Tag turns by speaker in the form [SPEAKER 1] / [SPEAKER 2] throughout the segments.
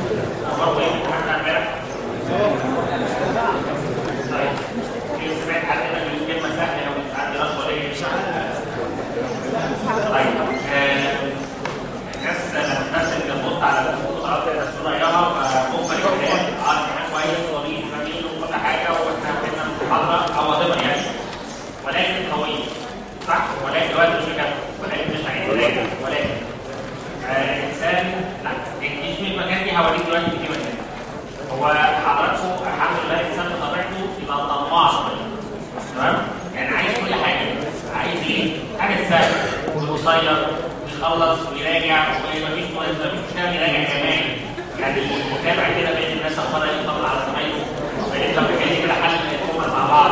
[SPEAKER 1] برضه ايه امتحان امبارح طيب في سمعت حد هنا بيقول كلمه سهله لو مش عندي رش ولا ايه طيب آه، الناس الناس اللي بتبص على الفوتوغرافيا كده الصوره يراها فممكن الكلام اه امتحان كويس طويل جميل وكل حاجه واحنا عملنا محاضره او whatever يعني ولكن طويل صح ولكن دلوقتي مش كده ولكن مش عايز راجع ولكن آه، الانسان لا الجيش من المكان دي هوريك دلوقتي في مكان هو حضراتكم الحمد لله الانسان بطبيعته يبقى طماع شويه تمام يعني عايز كل حاجه عايز ايه حاجه سهله وقصير ويخلص ويراجع ومفيش مفيش مشكله يراجع كمان يعني متابع كده بين الناس اخبار ايه يطلع على زمايله ويبقى بيتكلم كده حل الامور مع بعض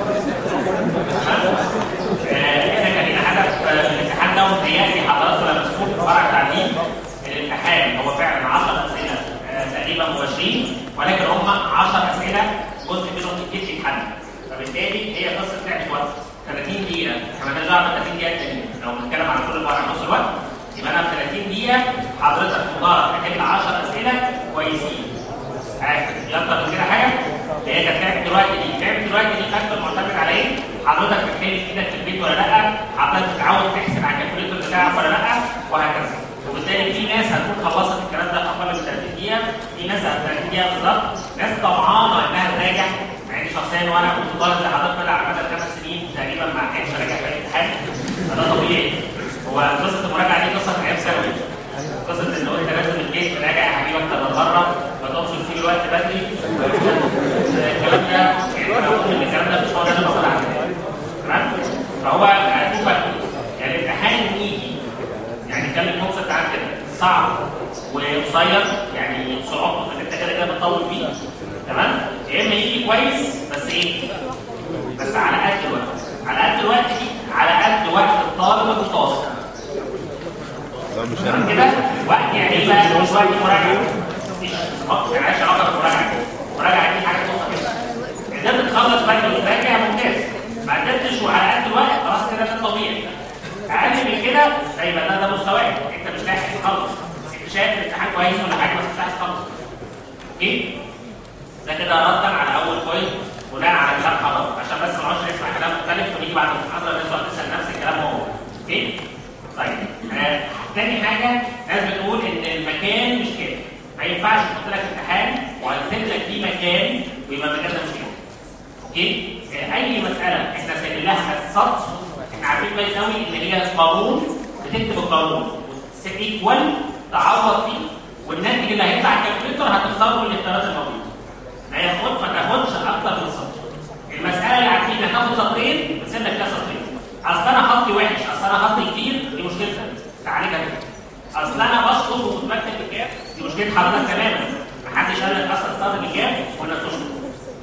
[SPEAKER 1] احنا كان لنا هدف آه، الامتحان ده متهيألي حضراتكم لما تشوفوا في فرع التعليم الامتحان هو فعلا 10 اسئله آه، تقريبا مباشرين ولكن هم 10 اسئله جزء منهم الكيس يتحل فبالتالي هي قصه لعبه وقت 30 دقيقه احنا مالناش دعوه بال 30 دقيقه التانيين لو بنتكلم على كل فرع نص الوقت يبقى انا في 30 دقيقه حضرتك مجرد تحل 10 اسئله كويسين عارف يلا من كده حاجه هي كانت لعبه دلوقتي دي لعبه دلوقتي دي فاكتور معتمد على ايه؟ حضرتك بتحل في ايدك في البيت ولا لا؟ حضرتك بتتعود تحسب على الكالكوليتر بتاعك ولا لا؟ وهكذا وبالتالي في ناس هتكون خلصت الكلام ده في اقل من 30 دقيقه في ناس 30 دقيقه بالظبط ناس طمعانه انها تراجع يعني شخصيا وانا كنت طالب زي حضرتك كده على مدى خمس سنين تقريبا ما كانش راجع في الامتحان فده طبيعي هو قصه المراجعه دي قصه ايام ثانوي قصه ان انت لازم الجيش تراجع يا حبيبي اكتر من مره ما تقومش تسيب الوقت بدري الكلام ده يعني انا بقول ان الكلام ده مش هو ده اللي موجود عندنا تمام فهو شوف يعني الامتحان يجي يعني كان الكونسيبت عن كده صعب وقصير يعني صعوبته ان انت كده كده بتطول فيه تمام يا اما يجي كويس بس ايه بس على قد الوقت على قد الوقت دي على قد وقت الطالب المتواصل تمام كده وقت يعني ايه بقى مش وقت مراجعه مفيش وقت يعني عايش علاقه بالمراجعه المراجعه دي حاجه توصل كده قدرت تخلص بعد المراجعه ممتاز ما قدرتش وعلى قد الوقت خلاص كده ده طبيعي اقل من كده يبقى ده ده مستواك انت مش لاحق تخلص انت شايف الامتحان كويس ولا حاجه بس مش عايز تخلص اوكي ده كده ردا على اول بوينت بناء على كلام حضرتك عشان بس ما نقعدش نسمع كلام مختلف ونيجي بعد المحاضره الناس تقعد تسال نفس الكلام هو اوكي طيب آه. تاني حاجه ناس بتقول ان المكان مش كده ما ينفعش تحط لك امتحان وهنسيب لك فيه مكان ويبقى المكان ده مش كده اوكي آه. اي مساله احنا سايبين لها السطر احنا عارفين كويس قوي ان هي قانون بتكتب القانون ايكوال تعوض فيه والناتج اللي هيطلع الكالكوليتر هتختاره من الاختيارات الموجوده ما ياخد ما تاخدش اكتر من سطر المساله اللي عارفين هتاخد سطرين بتسيب لك فيها سطرين اصل انا خطي وحش اصل انا خطي كتير دي مشكلتك تعالجها كده اصل انا بشطب وكنت بكتب بالكاف دي مشكله حضرتك تماما محدش قال لك اصلا تستخدم الكاف وانك تشطب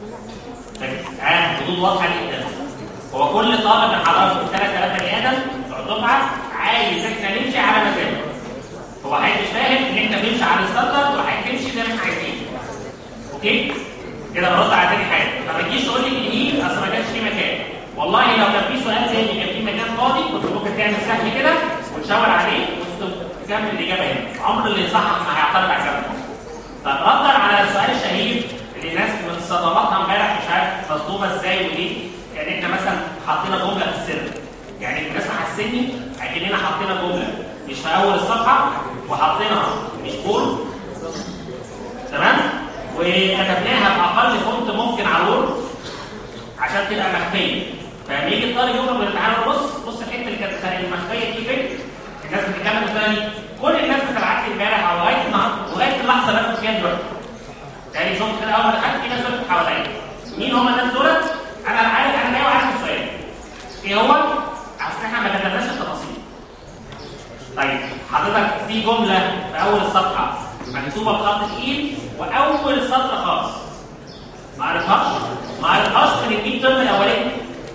[SPEAKER 1] اه حدود واضحه جدا هو كل طالب من حضراتكم ثلاث ثلاث بني ادم بتوع الدفعه عايز احنا نمشي على مزاجه هو مش فاهم ان انت تمشي على الستاندرد وهتمشي زي ما احنا عايزين اوكي كده برد على تاني حاجه فما تجيش تقول لي الايه اصل ما كانش في مكان والله لو كان في سؤال تاني كان في مكان فاضي كنت ممكن تعمل سهل كده وتشاور عليه وتكمل الاجابه هنا عمر اللي يصحح ما هيعترض على الكلام طب ردا على السؤال الشهير اللي الناس من صدماتها امبارح مش عارف مصدومه ازاي وليه يعني احنا مثلا حطينا جمله في السر يعني الناس محسني اكننا حطينا جمله مش في اول الصفحه وحطيناها مش كل تمام وكتبناها باقل فونت ممكن على الوورد عشان تبقى مخفيه فلما يجي الطالب يخرج من الامتحان بص بص الحته اللي كانت المخفيه دي فين الناس بتتكلم بالطريقه دي كل الناس بتبعت لي امبارح او لغايه النهارده لغايه اللحظه اللي انا كنت فيها دلوقتي يعني شفت كده اول ما دخلت في ناس وقفت حواليا مين هم الناس دولت؟ انا عارف انا جاي وعارف السؤال ايه هو؟ اصل احنا ما كتبناش التفاصيل طيب حضرتك في جمله في اول الصفحه مكتوبه بخط تقيل واول سطر خالص ما عرفهاش ما عرفهاش من الميد ترم الاولاني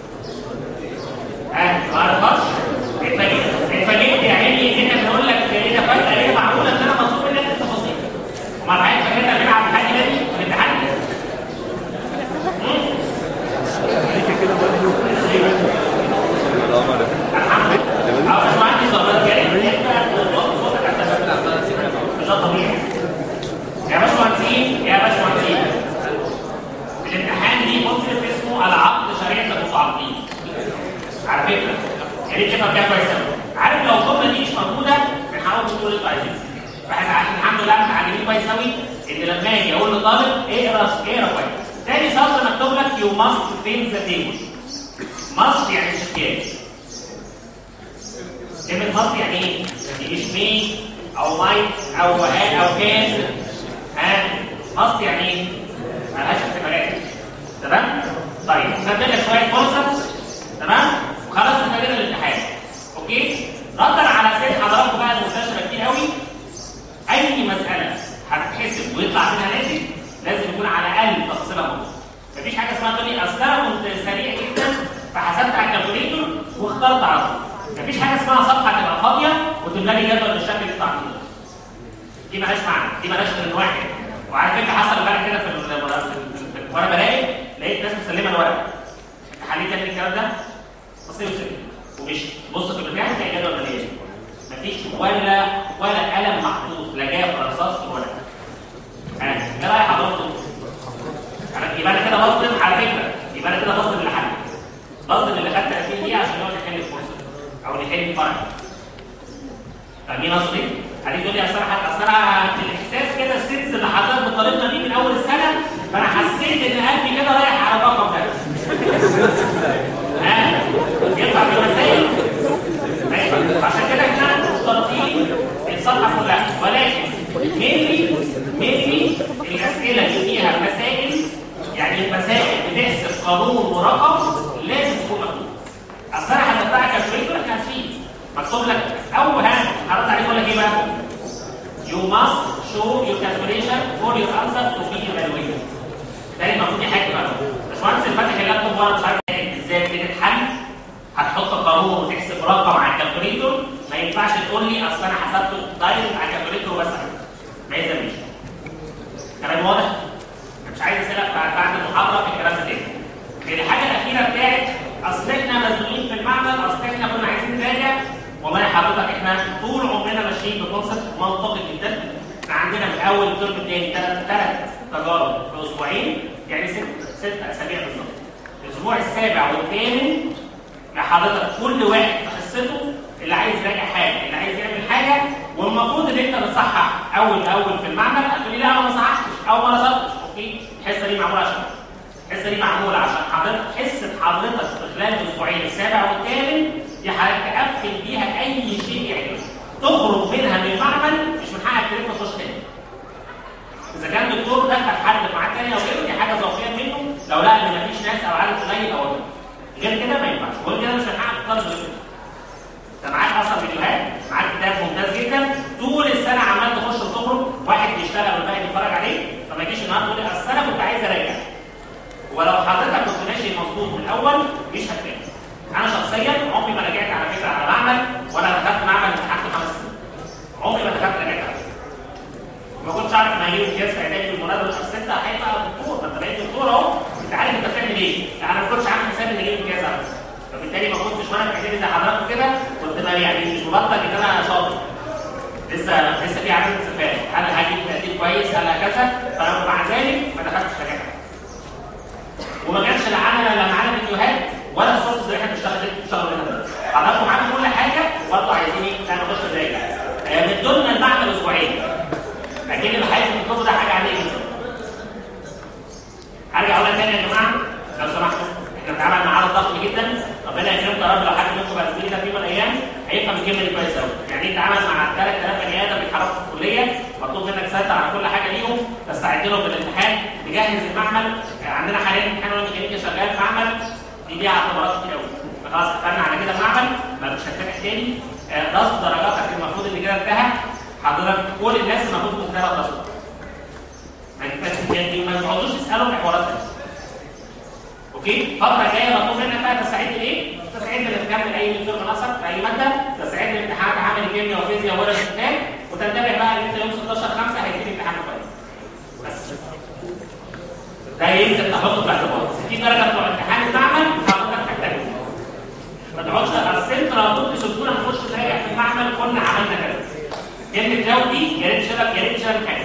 [SPEAKER 1] اه ما عرفهاش اتفاجئت اتفاجئت يا عيني ان احنا بنقول لك ايه ده فجاه ايه معقوله ان انا مطلوب منك التفاصيل ومع الحقيقه فاكرها بنلعب الحاجه دي في الامتحان الحمد لله عندي صبر مش طبيعي يا باشا كويس قوي ان لما اجي اقول لطالب اقرا اقرا كويس تاني سطر مكتوب لك يو ماست فين ذا تيبل ماست يعني شكاية كلمة ماست يعني ايه؟ مش مي او مايك او هان او كان ها ماست يعني ايه؟ ملهاش احتمالات تمام؟ طيب خدنا شوية فرصة تمام؟ وخلاص ابتدينا الامتحان اوكي؟ ردا على سيد حضراتكم بقى المنتشرة كتير قوي اي مسألة هتتحسب ويطلع منها ناتج لازم يكون على الاقل تفصيلها موجوده مفيش حاجه اسمها تقول لي اصل انا كنت سريع جدا فحسبت على الكالكوليتور واخترت على طول مفيش حاجه اسمها صفحه تبقى فاضيه وتملى لي جدول بالشكل بتاع كده دي مالهاش معنى دي مالهاش غير واحد وعلى فكره حصل بقى كده في وانا براقب لقيت ناس مسلمه الورق حليت يعني الكلام ده بصير وسلم ومشي بص في البتاع تلاقي جدول مليان مفيش ولا ولا قلم محطوط لا جاف رصاص في الورق انا ايه رايك حضرتك انا يبقى انا كده بظلم على فكره يبقى انا كده بظلم اللي حل بظلم اللي خد 30 دقيقه عشان يقعد يحل الكورس او يحل الفرع فاهمين قصدي ايه؟ هتيجي تقول لي اصل انا اصل انا الاحساس كده السنس اللي حضرتك بطالبنا بيه من اول السنه فانا حسيت ان قلبي كده رايح على الرقم ده ها ينفع في المسائل ماشي عشان كده احنا مشترطين الصفحه كلها ولكن مينلي مينلي الاسئله اللي فيها مسائل يعني المسائل بتحسب قانون ورقم لازم تكون مكتوب اصل انا حسبتها كالكوليتور احنا عارفين مكتوب لك اول ها هرد عليك اقول لك ايه بقى؟ You must show your calculation for your answer to be evaluated. ده المفروض دي حاجه بقى باشمهندس الفاتح اللابتوب وانا مش عارف ازاي بتتحل هتحط قانون وتحسب رقم على الكالكوليتور ما ينفعش تقول لي اصل انا حسبته دايركت على الكالكوليتور بس ما يلزمنيش كلام واضح؟ مش عايز اسالك بعد بعد المحاضره في الكلام ده تاني الحاجه الاخيره بتاعت اصل احنا مزنوقين في المعمل اصل احنا كنا عايزين نراجع والله حضرتك احنا طول عمرنا ماشيين بكونسبت منطقي جدا احنا عندنا من اول الترم الثاني ثلاث ثلاث تجارب في اسبوعين يعني ست ست اسابيع بالظبط الاسبوع السابع والثامن حضرتك كل واحد في حصته اللي عايز يراجع حاجه اللي عايز يعمل حاجه والمفروض ان انت بتصحح اول باول في المعمل هتقول لي لا انا ما صححتش او ما رصدتش اوكي الحصه دي معموله عشان الحصه دي معموله عشان حضرتك حصه حضرتك في خلال الاسبوعين السابع والثامن دي حضرتك تقفل بيها اي شيء يعجبك تخرج منها من المعمل مش من حقك تلف تخش تاني اذا كان الدكتور دخل حد معاه تاني او غيره دي حاجه ذوقيه منه لو لقى ان مفيش ناس او عدد قليل او غير كده ما ينفعش وغير كده مش من حقك تطالب بالفلوس انت معاك اصلا فيديوهات معاك كتاب ممتاز جدا طول السنه عمال تخش وتخرج واحد بيشتغل والباقي بيتفرج عليه فما تجيش النهارده تقول لي اصل انا كنت عايز اراجع ولو حضرتك كنت ماشي مظبوط من الاول مش هتلاقي انا شخصيا عمري ما رجعت على فكره على معمل ولا دخلت معمل امتحنت خمس سنين عمري ما دخلت رجعت على ما كنتش عارف ان هجيب امتياز في اعدادي بالمناسبه اصل انت هيبقى دكتور ما انت بقيت دكتور اهو انت عارف انت بتعمل ايه انا ما كنتش عامل حساب ان اجيب امتياز على فكره فبالتالي ما كنتش وانا في اعدادي زي حضراتكم كده كنت بقى يعني مش مبطل ان انا شاطر لسه لسه في عدد استفاده هل هجيب تقدير كويس هل هكذا فانا مع ذلك ما دخلتش رجعت وما كانش لا معانا لا معانا فيديوهات ولا السورس اللي احنا بنشتغل بنشتغل هنا حضراتكم معانا كل حاجه برضه عايزين ايه؟ انا اخش نراجع مدولنا المعمل اسبوعين اكيد اللي هيحصل في الكتب ده حاجه عاديه جدا هرجع اقول لك تاني يا جماعه لو سمحتوا احنا بنتعامل مع عدد ضخم جدا ربنا يكرمكم يا رب لو حد منكم بقى زميلنا في يوم من الايام هيفهم الكلمه دي كويس قوي يعني انت عامل مع 3000 بني ادم بيتحركوا في الكليه مطلوب منك تسيطر على كل حاجه ليهم تستعد لهم بالامتحان تجهز المعمل عندنا حاليا امتحان ميكانيكا شغال في معمل دي ليها اعتبارات كتير قوي خلاص اتفقنا على كده المعمل ما مش هتفتح تاني رصد درجاتك المفروض ان كده انتهى حضرتك كل الناس المفروض تكون كده رصد ما تقعدوش تسالوا في حوارات اوكي الفتره الجايه مطلوب منك بقى تستعد لايه؟ تستعد انك تكمل اي دكتور مناسب في اي ماده تستعد لامتحانات عملي كيمياء وفيزياء ورش كتاب وتنتبه بقى ان انت يوم 16 5 هيبتدي امتحان كويس بس ده يمكن تحطه في الاعتبار 60 درجه بتوع امتحان المعمل حضرتك محتاجهم ما تقعدش اصل انت لو كنت سبتونا نخش نراجع في المعمل كنا عملنا كذا كلمه لو دي يا ريت شبك يا ريت شبك حاجه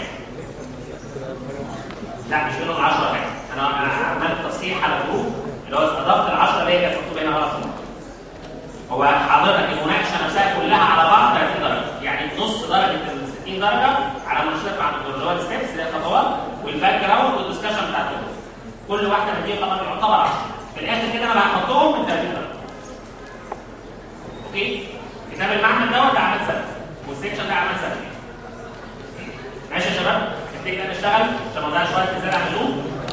[SPEAKER 1] لا مش منهم 10 حاجه انا انا عملت تصحيح على جروب اللي هو اضفت ال 10 اللي هي كانت مكتوبه هنا غلط هو حضرتك المناقشه نفسها كلها على بعض 30 درجه يعني نص درجه ال 60 درجه على المنشطات مع الدكتور اللي هو الستبس اللي هي الخطوات والباك جراوند والدسكشن بتاع الدكتور كل واحده من دي طبعا يعتبر 10 في الاخر كده انا هحطهم من 30 درجه اوكي كتاب المعمل دوت ده عمل سنه والسكشن ده عمل سنه ماشي يا شباب نبتدي بقى نشتغل عشان ما نضيعش وقت ازاي اعملوه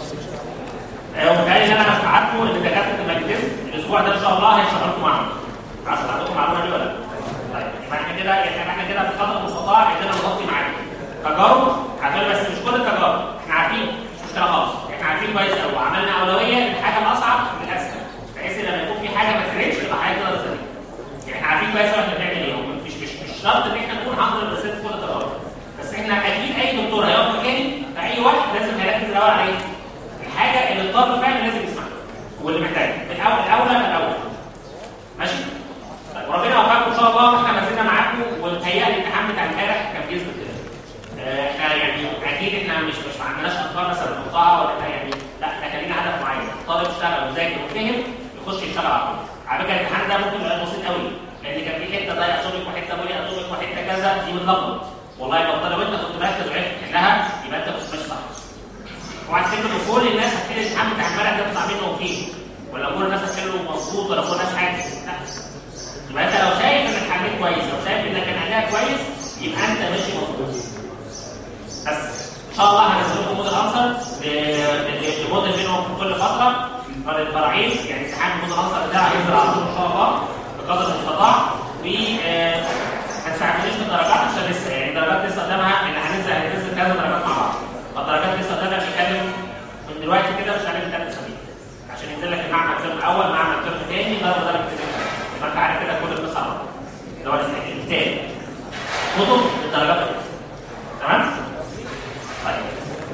[SPEAKER 1] وبالتالي انا هبعتكم ان دكاتره الماجستير الاسبوع ده ان شاء الله هيشتغلوا معاهم عشان عندكم معلومه دي ولا لا؟ طيب يبقى احنا كده يعني احنا كده بقدر المستطاع عندنا نغطي معاكم تجارب هتقول بس مش كل التجارب احنا عارفين مش مشكله خالص احنا عارفين كويس قوي وعملنا اولويه للحاجه الاصعب للاسهل بحيث ان لما يكون في حاجه ما تفرقش يبقى حاجه تقدر تسلم يعني احنا عارفين كويس قوي احنا بنعمل ايه مش مش مش شرط ان احنا نكون 100% في كل التجارب بس احنا اكيد اي دكتور هيقف مكاني في اي وقت لازم هيركز الاول على ايه؟ الحاجه اللي الطالب فعلا لازم يسمعها واللي محتاجها الاول الاولى الاول ماشي؟ طيب وربنا يوفقكم ان شاء الله واحنا ما زلنا معاكم ومتهيألي الامتحان بتاع امبارح كان بيثبت كده. آه، احنا يعني اكيد احنا مش مش ما عندناش افكار مثلا مقطعه ولا احنا يعني لا احنا كان لينا هدف معين، الطالب اشتغل وذاكر وفهم يخش يشتغل على طول. على فكره الامتحان ده ممكن يبقى بسيط قوي لان كان في حته ضيق اتوميك وحته بولي اتوميك وحته كذا دي بتلخبط. والله لو الطالب انت كنت مركز وعرفت تحلها يبقى انت كنت ماشي صح. اوعى تفتكر ان كل الناس هتحل الامتحان بتاع امبارح ده تطلع منه اوكي ولا كل الناس هتحله مظبوط ولا كل الناس حاجه لا يبقى انت لو شايف انك حليت كويس لو شايف انك كان اداء كويس يبقى انت ماشي مظبوط بس ان شاء الله هنزل لكم موديل انسر لموديل منهم في كل فتره الفرعين يعني امتحان الموديل انسر بتاعه هينزل على طول ان شاء الله بقدر المستطاع و ما تساعدونيش في الدرجات عشان لسه يعني الدرجات لسه قدامها اللي هننزل هننزل كذا درجات مع بعض فالدرجات لسه قدامها بنتكلم من دلوقتي كده مش هنعمل ثلاث اسابيع عشان ينزل لك المعمل الترم الاول معمل الترم الثاني ضرب درجه الثاني يبقى انت عارف كده كل القصه على بعض. اللي هو الثاني كتب بالدرجات دي. تمام؟ طيب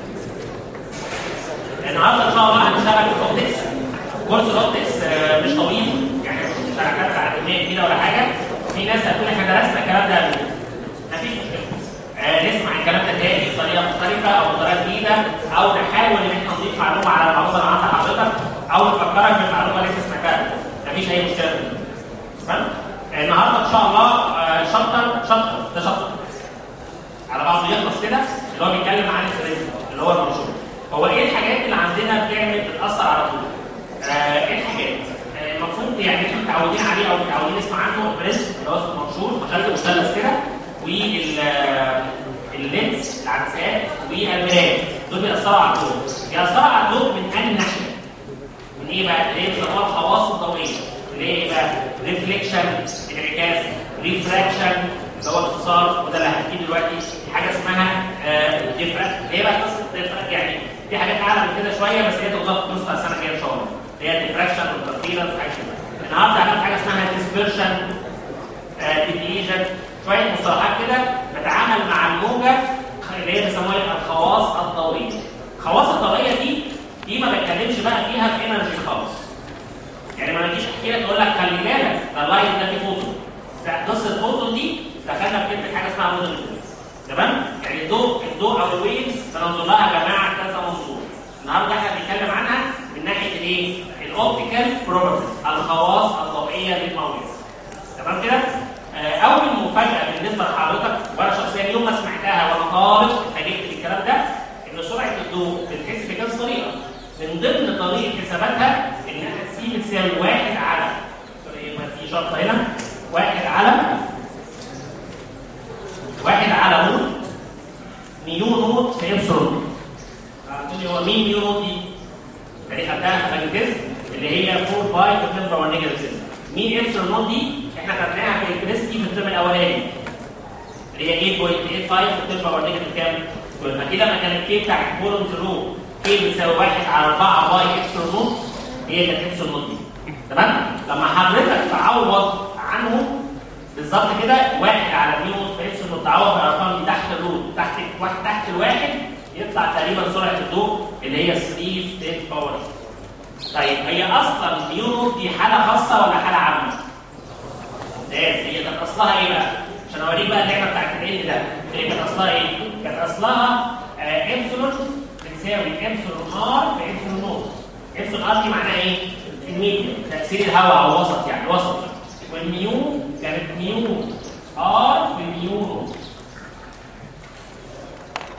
[SPEAKER 1] النهارده ان شاء الله هنشتغل في الاوبتكس كورس الاوبتكس آه، مش طويل يعني مش هنعتمد على كميه كبيره ولا حاجه في ناس هتقول احنا درسنا الكلام ده قبل كده. مفيش مشكله آه، نسمع الكلام ده تاني بطريقه مختلفه او بطريقه جديده او نحاول ان احنا نضيف معلومه على المعلومه اللي عند حضرتك او نفكرك بالمعلومه اللي انت سمعتها مفيش اي مشكله في ده. تمام آه، النهارده ان شاء الله آه، شابتر شابتر ده شابتر على بعضه يخلص كده اللي هو بيتكلم عن الفريزم اللي هو المنشور هو ايه الحاجات اللي عندنا بتعمل بتاثر على طول آه، ايه الحاجات آه، المفروض يعني احنا متعودين عليه او متعودين نسمع عنه البريزم اللي هو اسمه المنشور مخلي مثلث كده وال اللينس العدسات والمرايات دول بيأثروا على الضوء بيأثروا على الضوء من انهي ناحيه؟ من ايه بقى؟ اللي هي بيسموها الخواص الضوئيه اللي هي ايه بقى؟ ريفليكشن انعكاس ريفراكشن اللي هو الاختصار وده اللي هنحكيه دلوقتي حاجه اسمها ديفراكت هي بقى قصه ديفراكت يعني دي حاجات اعلى من كده شويه بس هي تضاف في نص السنه الجايه ان شاء الله اللي هي الديفراكشن والترفيرنس وحاجات كده النهارده هنعمل حاجه اسمها ديسبرشن ديفيجن شويه مصطلحات كده بتعامل مع الموجه اللي هي بيسموها الخواص الضوئيه الخواص الضوئيه دي دي ما بتكلمش بقى فيها في انرجي خالص يعني ما نجيش احكي لك اقول لك خلي بالك ده اللايت ده فيه فوتون لا قصه الفوتون دي دخلنا في كلمه حاجه اسمها موديل تمام يعني الضوء الضوء او الويفز بننظر لها يا جماعه كذا منظور النهارده احنا بنتكلم عنها من ناحيه الايه؟ الاوبتيكال بروبرتيز الخواص الضوئيه للمواد تمام كده؟ آه، اول مفاجاه بالنسبه لحضرتك وانا شخصيا يوم ما سمعتها وانا طالب اتفاجئت بالكلام ده ان سرعه الضوء بتتحسب بكذا طريقه من ضمن طريقه حساباتها انها سي بتساوي واحد على يبقى في شرطه هنا واحد على واحد على نوت ميو نوت في ابسلون هتقول لي هو مين ميو نوت دي؟ يعني خدتها في ماجنتيزم اللي هي 4 باي في الترم باور نيجاتيف 6 مين ابسلون نوت دي؟ احنا خدناها في الكريستي في الترم الاولاني اللي هي 8.85 في الترم باور نيجاتيف كام؟ يبقى كده لما كان الكي بتاع الكولومز رو كي بتساوي 1 على 4 باي ابسلون نوت هي كانت ابسلون نوت دي تمام؟ لما حضرتك تعوض عنه بالظبط كده واحد على ميو في ابسلون تعوض الارقام دي تحت الروت تحت واحد تحت الواحد يطلع تقريبا سرعه الضوء اللي هي 3 في 10 باور طيب هي اصلا ميو نوت دي حاله خاصه ولا حاله عامه؟ ممتاز هي كانت اصلها ايه بقى؟ عشان اوريك بقى اللعبه بتاعت ال ده هي كانت اصلها ايه؟ كانت اصلها آه ابسلون بتساوي ابسلون ار في ابسلون نوت ابسلون ار دي معناها ايه؟ الميديا تاثير الهواء او الوسط يعني الوسط والميو كانت ميو ار في ميو نوت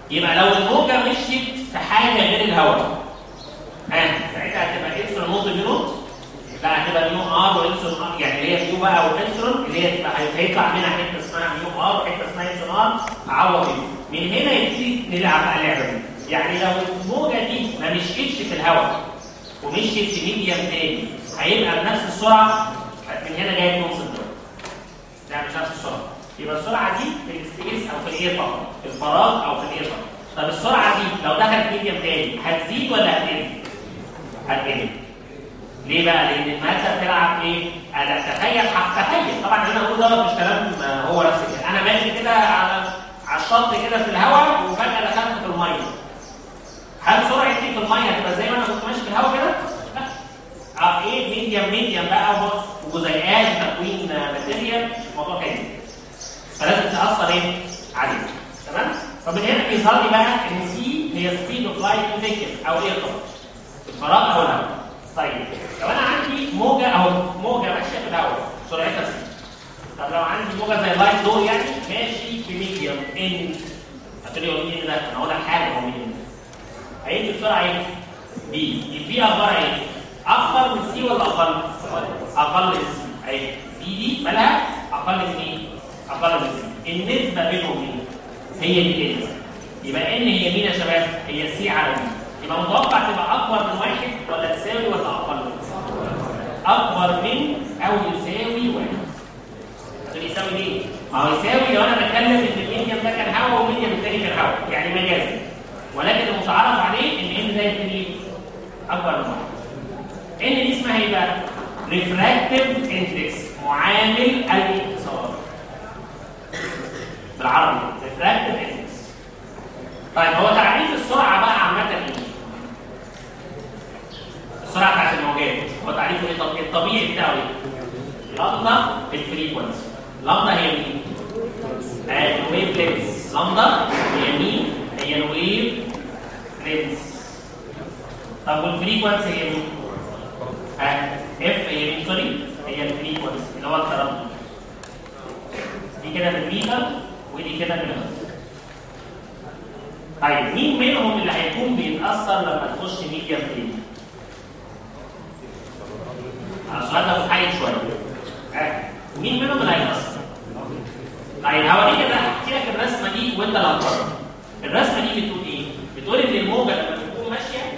[SPEAKER 1] يبقى لو الموجه مشيت في حاجه غير الهواء ها ساعتها هتبقى ابسلون نوت بنوت لا هتبقى ميو ار وابسلون ار يعني اللي هي ميو بقى وابسلون اللي هي تبقى هيطلع منها حته اسمها ميو ار وحته اسمها ابسلون ار اعوض دي من هنا يبتدي نلعب بقى اللعبه دي يعني لو الموجه دي ما مشيتش في الهواء ومشيت في ميديم تاني هيبقى بنفس السرعه من هنا جايه نص الدور لا مش نفس السرعه يبقى السرعه دي في السبيس او في الاير فقط في الفراغ او في الاير فقط طب السرعه دي لو دخلت ميديم تاني هتزيد ولا هتقل؟ هتقل ليه بقى؟ لان الماده بتلعب ايه؟ انا تخيل تخيل طبعا اللي انا بقوله ده مش كلام هو نفس كده انا ماشي كده على على الشط كده في الهواء وفجاه دخلت في الميه هل سرعتي في الميه هتبقى زي ما انا كنت ماشي في الهواء كده؟ لا اه ايه ميديم ميديم بقى وجزيئات تكوين ماتيريال الموضوع تاني فلازم تاثر ايه؟ عليه تمام؟ فمن هنا بيظهر لي بقى ان سي هي سبيد اوف لايت فيكتور او ايه الفراغ او الهواء طيب لو انا عندي موجه اهو موجه ماشيه في الهواء سرعتها سي طب لو عندي موجه زي اللايت دول يعني ماشي في ميديم ان هتقول لي هو مين ده؟ انا اقول لك حاجه هو مين هيدي بسرعه ايه؟ بي البي اخبارها ايه؟ اكبر من سي ولا اقل؟ اقل من سي اهي بي دي مالها اقل من ايه؟ اقل من سي النسبه بينهم مين؟ هي دي كده يبقى ان هي مين يا شباب؟ هي سي على بي يبقى متوقع تبقى اكبر من واحد ولا تساوي ولا اقل؟ اكبر من او يساوي واحد هتقول يساوي ليه؟ ما هو يساوي لو انا بتكلم ان الميديم ده كان هواء والميديم الثاني كان هواء يعني مجازي ولكن المتعارف عليه ان ان ده يبتدي اكبر من واحد ان دي اسمها ايه بقى؟ ريفراكتيف اندكس معامل الانكسار بالعربي ريفراكتيف اندكس طيب هو تعريف السرعه بقى عامه ايه؟ السرعه بتاعت الموجات هو تعريفه ايه؟ طب الطبيعي بتاعه ايه؟ لامدا الفريكونسي لامدا هي مين؟ الويف لينس لامدا هي مين؟ هي الويف لينس طب والفريكونسي هي مين؟ ها اف هي مين سوري؟ هي الفريكونسي اللي هو التردد دي كده بالميتر ودي كده بالهرتز طيب مين منهم اللي هيكون بيتاثر لما تخش ميديم تاني؟ السؤال ده محايد شويه ها مين منهم اللي هيتاثر؟ طيب هوريك كده احكي لك الرسمه دي وانت اللي هتقرر الرسمه دي بتقول ايه؟ بتقول ان الموجه لما تكون ماشيه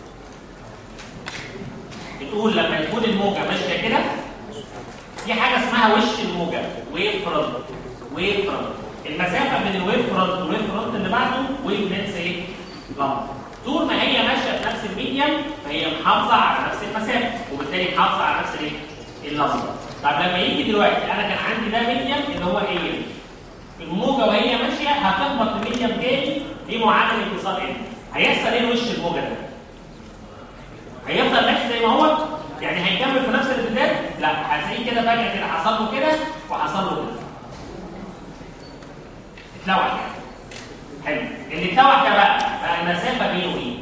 [SPEAKER 1] بتقول لما تكون الموجه ماشيه كده في حاجه اسمها وش الموجه ويف فرونت ويف فرونت المسافه بين الويف فرونت والويف فرونت اللي بعده ويف لينس ايه؟ لمبه طول ما هي ماشيه في نفس الميديم فهي محافظه على نفس المسافه وبالتالي محافظه على نفس الايه؟ اللمبه طب لما يجي دلوقتي انا كان عندي ده ميديم اللي هو ايه؟ الموجه وهي ماشيه هتخبط في ميديم تاني دي معامل اتصال ايه؟ هيحصل ايه وش الموجه ده؟ هيفضل ماشي زي ما هو؟ يعني هيكمل في نفس الامتداد؟ لا هتلاقيه كده فجاه كده حصل له كده وحصل له كده. اتلوح يعني. حلو اللي اتلوح ده بقى بقى المسافه بينه ايه؟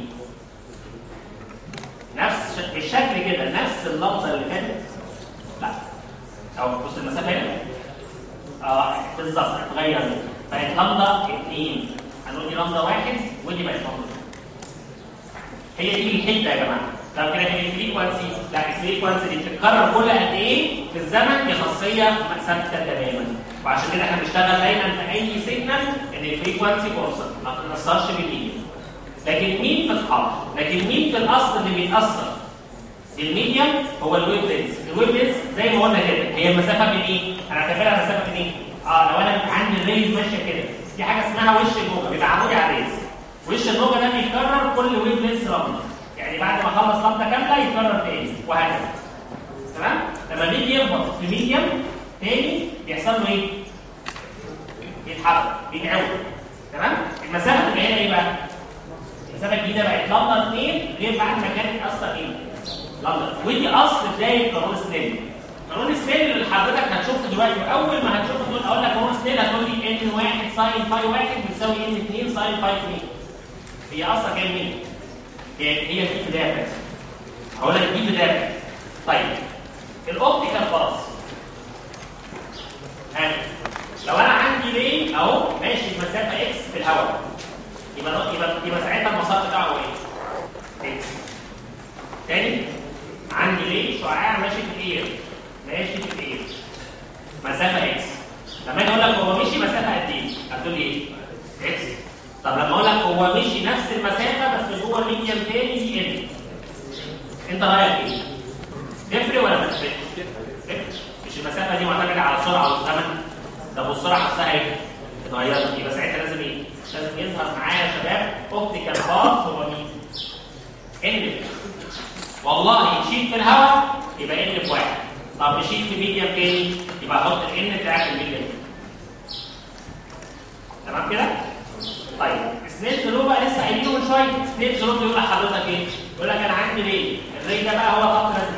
[SPEAKER 1] نفس بالشكل كده نفس اللحظه اللي فاتت؟ لا او بص المسافه هنا اه بالظبط اتغير بقت لمضه 2 هنقول دي لمضه واحد ودي بقت لمضه هي دي الحته يا جماعه لو كده هي الفريكونسي لا الفريكونسي دي بتتكرر كل قد ايه في الزمن دي خاصيه ثابته تماما وعشان كده احنا بنشتغل دايما في اي سيجنال ان الفريكونسي فرصه ما بتتاثرش بالميديم لكن مين في الحرف لكن مين في الاصل اللي بيتاثر الميديم هو الويف لينس الويف لينس زي ما قلنا كده هي المسافه بين ايه هنعتبرها مسافه بين ايه اه لو انا عندي الريز ماشيه كده في حاجه اسمها وش الموجه بيبقى عمودي على الريز وش الموجه ده بيتكرر كل ويف لينس لمبه يعني بعد ما اخلص لمبه كامله يتكرر تاني وهكذا تمام لما بيجي يخبط في ميديم تاني بيحصل له ايه بيتحرك بيتعوج تمام المسافه تبقى هنا ايه بقى المسافه الجديده بقت لمبه 2 غير بعد ما كانت اصلا ايه لمبه ودي اصل بدايه قانون سنيل قانون سنيل اللي حضرتك هتشوفه دلوقتي واول ما هتشوفه دول اقول لك قانون سنيل هتقول لي ان 1 ساين فاي 1 بتساوي ان 2 ساين فاي 2 هي اصلا جايه منين؟ هي هي دي البدايه بتاعتها هقول لك دي البدايه بتاعتها طيب الاوبتيكال باص ها لو انا عندي ري اهو ماشي المسافه اكس في الهواء يبقى يبقى يبقى ساعتها المسار بتاعه هو ايه؟ اكس تاني عندي ليه شعاع ماشي في الاير ماشي في الاير مسافه اكس لما اجي اقول لك هو مشي مسافه قد ايه؟ هتقول لي ايه؟ اكس طب لما اقول لك هو مشي نفس المسافه بس جوه الميديم تاني دي ان انت رايك ايه؟ تفرق ولا ما تفرقش؟ تفرق مش المسافه دي معتمده على السرعه والزمن طب والسرعه نفسها ايه؟ اتغيرت يبقى ساعتها لازم ايه؟ لازم يظهر معايا يا شباب اوبتيكال باث هو مين؟ ان والله مشيت في الهواء يبقى ان بواحد طب مشيت في ميديم تاني يبقى احط الان بتاعت الميديم تمام كده؟ طيب سنيل لو بقى لسه قايلينه من شويه سنيل لو بيقول لحضرتك ايه؟ يقول لك انا عندي ري الري ده بقى هو خط لازم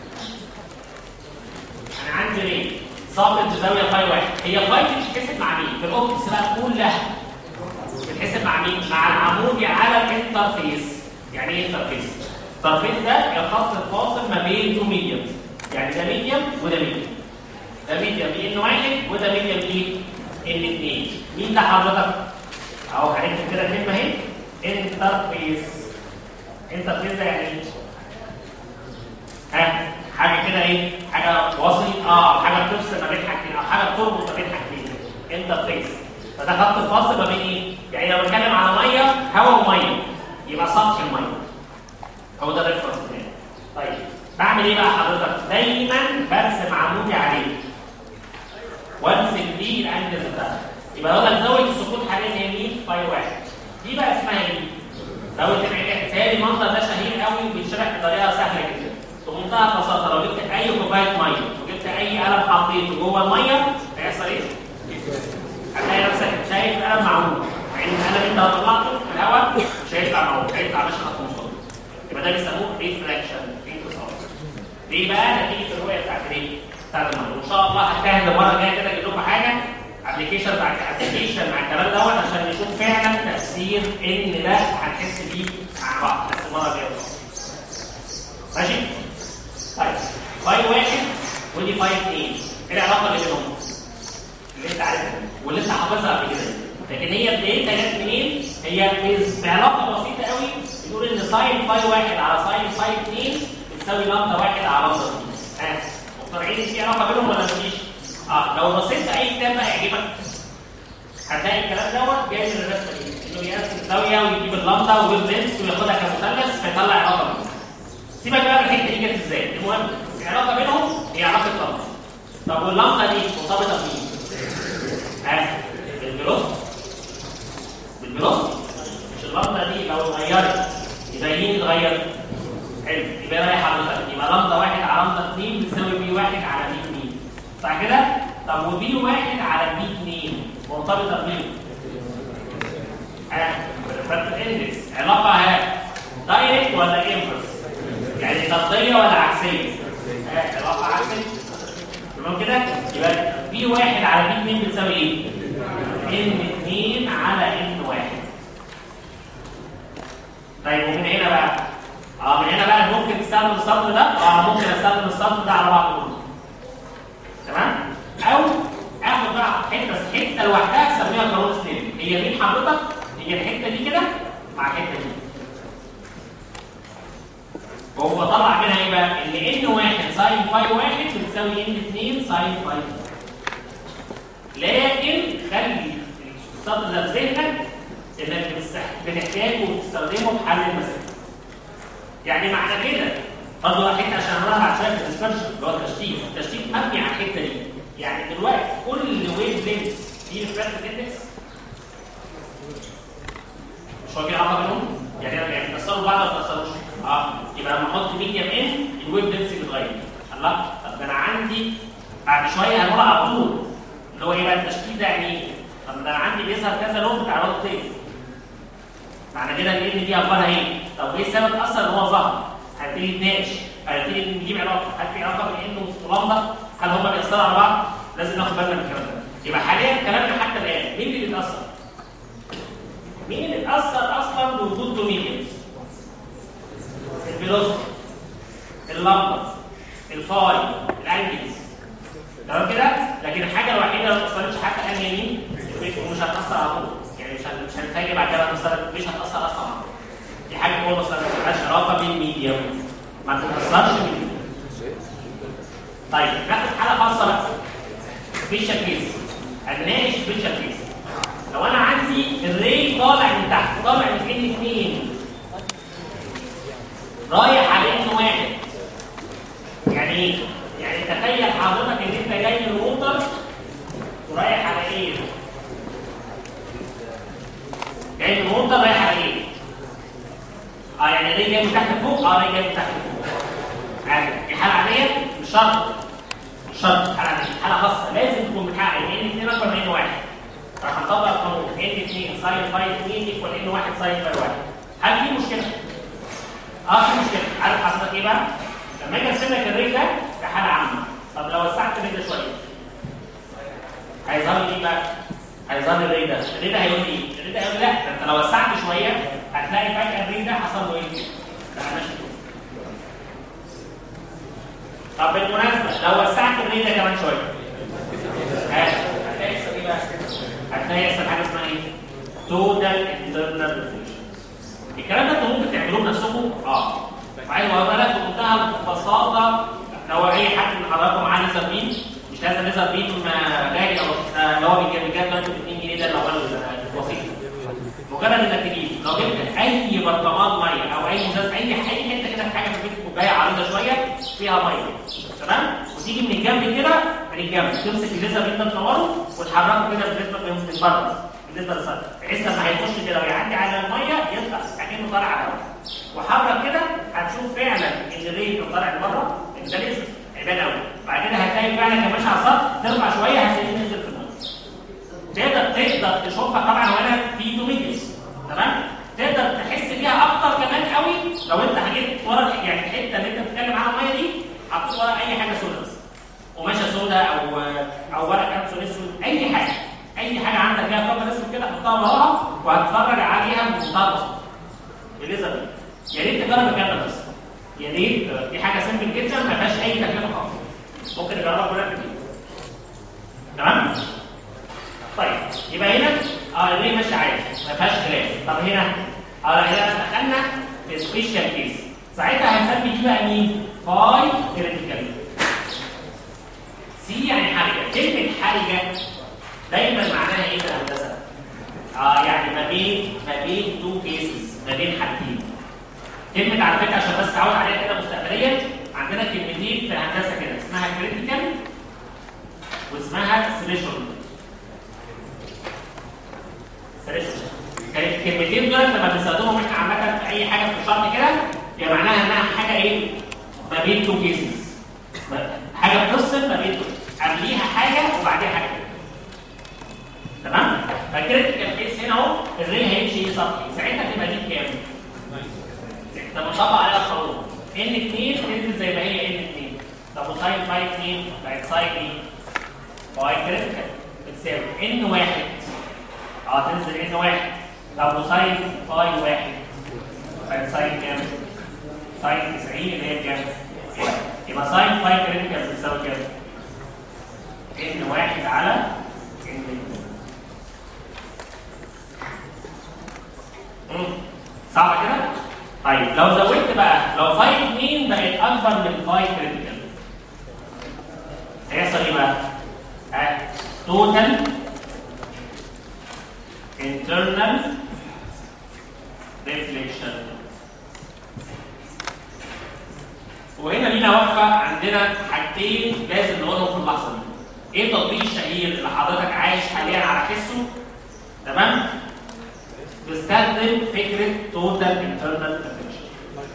[SPEAKER 1] انا عندي ري ظابط بزاويه فاي واحد هي فاي دي بتتحسب مع مين؟ في الاوبتكس بقى كلها بتتحسب مع مين؟ مع العمودي على الانترفيس يعني ايه انترفيس؟ الانترفيس ده الخط الفاصل ما بين تو ميديم يعني ده ميديم وده ميديم ده ميديم بي ان واحد وده ميديم بي ان اثنين مين ده حضرتك؟ اهو هنكتب كده كلمه اهي انترفيس انترفيس ده يعني ايه؟ ها حاجه كده ايه؟ حاجه وسط اه حاجه بتفصل ما بين حاجتين او حاجه بتربط ما بين حاجتين انترفيس فده خط الفاصل ما بين ايه؟ يعني لو بتكلم على ميه هواء وميه يبقى سطح الميه هو ده الريفرنس بتاعي طيب بعمل ايه بقى حضرتك؟ دايما برسم عمودي عليه وامسك بيه الانجلز بتاعته يبقى اقول لك زاويه السقوط حاليا هي مين؟ باي واحد دي بقى اسمها ايه؟ زاويه الانعكاس تاني المنظر ده شهير قوي وبيتشرح بطريقه سهله جدا بمنتهى البساطه لو جبت اي كوبايه ميه وجبت اي قلم حطيته جوه الميه هيحصل ايه؟ هتلاقي نفسك شايف القلم معمول مع ان القلم انت لو طلعته في الهواء مش هيطلع معمول هيطلع ماشي خط مستقيم يبقى ده بيسموه ريفراكشن انتصار ليه بقى نتيجه الرؤيه بتاعت ايه؟ بتاعت الميه وان شاء الله هجتهد المره الجايه كده اجيب لكم حاجه ابلكيشن بعد ابلكيشن مع الكلام دوت عشان نشوف فعلا تفسير ان ده هنحس بيه مع بعض بس المره الجايه ماشي؟ طيب فاي واحد ودي فاي اثنين ايه العلاقه اللي بينهم؟ اللي انت عارفها واللي انت حافظها قبل كده لكن هي بدايتها جت منين؟ هي بعلاقه بسيطه قوي بنقول ان ساين فاي واحد على ساين فاي اثنين بتساوي لامدا واحد على لامدا اثنين ها مقتنعين ان في علاقه بينهم ولا مفيش؟ اه لو بصيت في اي كتاب بقى يعجبك هتلاقي الكلام دوت جاي من الرسمه دي انه بيقسم الزاويه ويجيب اللامدا والبنس وياخدها كمثلث فيطلع علاقه بينهم سيبك بقى من الحته دي جت ازاي المهم العلاقه بينهم هي علاقه لامدا طب واللامدا دي مرتبطه بمين؟ ها بالفيلوسيتي بالفيلوسيتي مش اللامدا دي لو اتغيرت يبقى مين اتغير؟ حلو يبقى رايح حضرتك يبقى لامدا واحد على لامدا 2 بتساوي بي واحد على بي 2 صح كده؟ طب وبي واحد على بي 2 مرتبطه بمين؟ ها بالريفرنس اندكس علاقه ها دايركت ولا انفرس؟ يعني طرديه ولا عكسيه؟ ها علاقه عكسيه تمام كده؟ يبقى بي واحد على بي 2 بتساوي ايه؟ ان 2 على ان واحد طيب ومن هنا بقى اه من هنا بقى ممكن تستخدم السطر ده اه ممكن استخدم السطر ده على بعض كله تمام او اخد بقى حته بس حته لوحدها اسميها قانون سنيل هي مين حضرتك هي الحته دي كده مع الحته دي وهو طلع منها ايه بقى ان ان واحد ساين فاي واحد بتساوي ان 2 ساين فاي لكن خلي السطر ده في ذهنك انك بتحتاجه وتستخدمه في حل المسائل يعني معنى كده برضه حته عشان هنروح بعد شويه في الديسكشن اللي هو التشتيت، التشتيت مبني على الحته دي، يعني دلوقتي كل ويف لينكس في ريفرنس اندكس مش هو في علاقه بينهم؟ يعني يعني بيكسروا بعض ولا ما بيكسروش؟ اه يبقى لما احط ميديم ان الويف لينكس بيتغير الله طب ده انا عندي بعد شويه هنقول على طول اللي هو ايه بقى التشتيت ده يعني ايه؟ طب ده انا عندي بيظهر كذا لون بتاع الوقت تاني معنى كده ان دي اخبارها ايه؟ طب ايه السبب اصلا ان هو ظهر؟ هنبتدي نتناقش هنبتدي نجيب علاقه هل في علاقه بين انه ولمبه؟ هل هم بيأثروا على بعض؟ لازم ناخد بالنا من الكلام ده يبقى حاليا كلامنا حتى الان مين اللي بيتاثر؟ مين اللي اتاثر اصلا بوجود دومينيونز؟ الفيلوسيتي اللمبه الفاي الانجلز تمام كده؟ لكن الحاجه الوحيده اللي ما اتاثرتش حتى الان هي مين؟ ومش هتاثر على طول يعني مش مش هتتفاجئ بعد كده هتأثر مش هتأثر أصلا دي حاجة جوه مثلا ما لهاش علاقة بالميديم ما تتأثرش بالميديم طيب ناخد حالة خاصة بقى سبيشال كيس هنناقش سبيشال كيس لو انا عندي الري طالع من تحت طالع من ان اثنين رايح على ان واحد يعني ايه؟ يعني تخيل حضرتك ان انت جاي من الوتر ورايح على ايه؟ جاي من الوتر رايح على ايه؟ اه يعني دي جاي من تحت لفوق؟ اه دي جاي من تحت لفوق عادي دي حالة عادية مش شرط مش شرط حالة عادية حالة خاصة لازم تكون بتحقق ان اثنين اكبر من ان واحد راح نطبق القانون ان 2 ساين فاي 2 ايكوال ان 1 ساين فاي 1 هل في مشكله؟ اه في مشكله عارف حضرتك ايه بقى؟ لما اجي ارسم لك الريت ده كحاله عامه طب لو وسعت الريت ده شويه هيظهر لي ايه بقى؟ هيظهر لي الريت ده الريت ده هيقول لي ايه؟ الريت ده هيقول لي لا ده انت لو وسعت شويه هتلاقي فجاه الريت ده حصل له ايه؟ ده ماشي طب بالمناسبه لو وسعت الريت ده كمان شويه هتلاقي يحصل ايه بقى؟ هتلاقي يحصل حاجه اسمها ايه؟ توتال انترنال ريفليكشن. الكلام ده انتوا ممكن تعملوه بنفسكم؟ اه. وعايز اقول لك بمنتهى البساطه لو اي حد من حضراتكم معاه ليزر بيم مش لازم ليزر بيم غالي او اللي هو بيجيب بيجيب دلوقتي ب 2 جنيه ده اللي هو البسيط. مجرد انك تجيب لو جبت اي برطمان ميه او اي ازاز اي اي حته كده في حاجه في البيت كوبايه عريضه شويه فيها ميه تمام وتيجي من الجنب كده من الجنب تمسك الليزر بيم ده تنوره وتحركه كده بالنسبه من بره بالنسبه للصدر بحيث لما هيخش كده ويعدي على الميه يطلع كانه طالع على الهواء وحرك كده هتشوف فعلا ان الريت طالع لبره ان ده ليزر هيبان قوي بعد كده هتلاقي فعلا كان ماشي على السطح ترفع شويه هتلاقيه نزل في الميه تقدر تقدر تشوفها طبعا وانا في تو ميديس تمام تقدر تحس بيها اكتر كمان قوي لو انت حكيت ورا يعني الحته اللي انت بتتكلم عنها الميه دي حطيت ورا اي حاجه سودا بس قماشه سودا او او ورق كبسول اسود اي حاجه اي حاجه عندك فيها كفر اسود كده حطها وراها وهتتفرج عليها بمنتهى البساطه الليزر دي يا ريت تجرب الكلام ده بس يا ريت دي حاجه سيمبل جدا ما فيهاش اي تكلفه خالص ممكن نجربها كلنا في تمام طيب يبقى هنا اه ليه ماشي عادي ما فيهاش خلاف طب هنا اه هنا دخلنا في سبيشال كيس ساعتها هنسمي دي بقى مين؟ فاي كريتيكال سي يعني حاجه كلمه حاجه دايما معناها ايه في الهندسه؟ اه يعني ما بين ما بين تو كيسز ما بين حاجتين كلمه على فكره عشان بس تعود عليها كده مستقبليا عندنا كلمتين في الهندسه كده اسمها كريتيكال واسمها ثريشولد ثريشولد كانت الكلمتين دول لما بنستخدمهم احنا عامه في اي حاجه في الشرح كده يبقى معناها انها حاجه ايه؟ ما بين تو كيسز حاجه بتفصل ما بين قبليها حاجه وبعديها حاجه تمام؟ فالكريتيكال كيس هنا اهو الري هيمشي ايه سطحي ساعتها تبقى دي بكام؟ طب نطبق عليها القانون ان 2 تنزل زي ما هي ان 2 طب وساين فاي 2 بقت ساين ايه؟ فاي كريتيكال بتساوي ان 1 اه تنزل ان 1 طب وساين فاي 1 بقت ساين كام؟ ساين 90 اللي هي كام؟ يبقى ساين فاي كريتيكال بتساوي كام؟ ان 1 على ان 2 صعبه كده؟ طيب لو زودت بقى لو فاي 2 بقت اكبر من فاي كريتيكال هيحصل ايه بقى؟ ها توتال internal reflection وهنا لينا وقفه عندنا حاجتين لازم نقولهم في اللحظه دي ايه التطبيق الشهير اللي حضرتك عايش حاليا على حسه تمام بستخدم فكره توتال انترنال ريفليكشن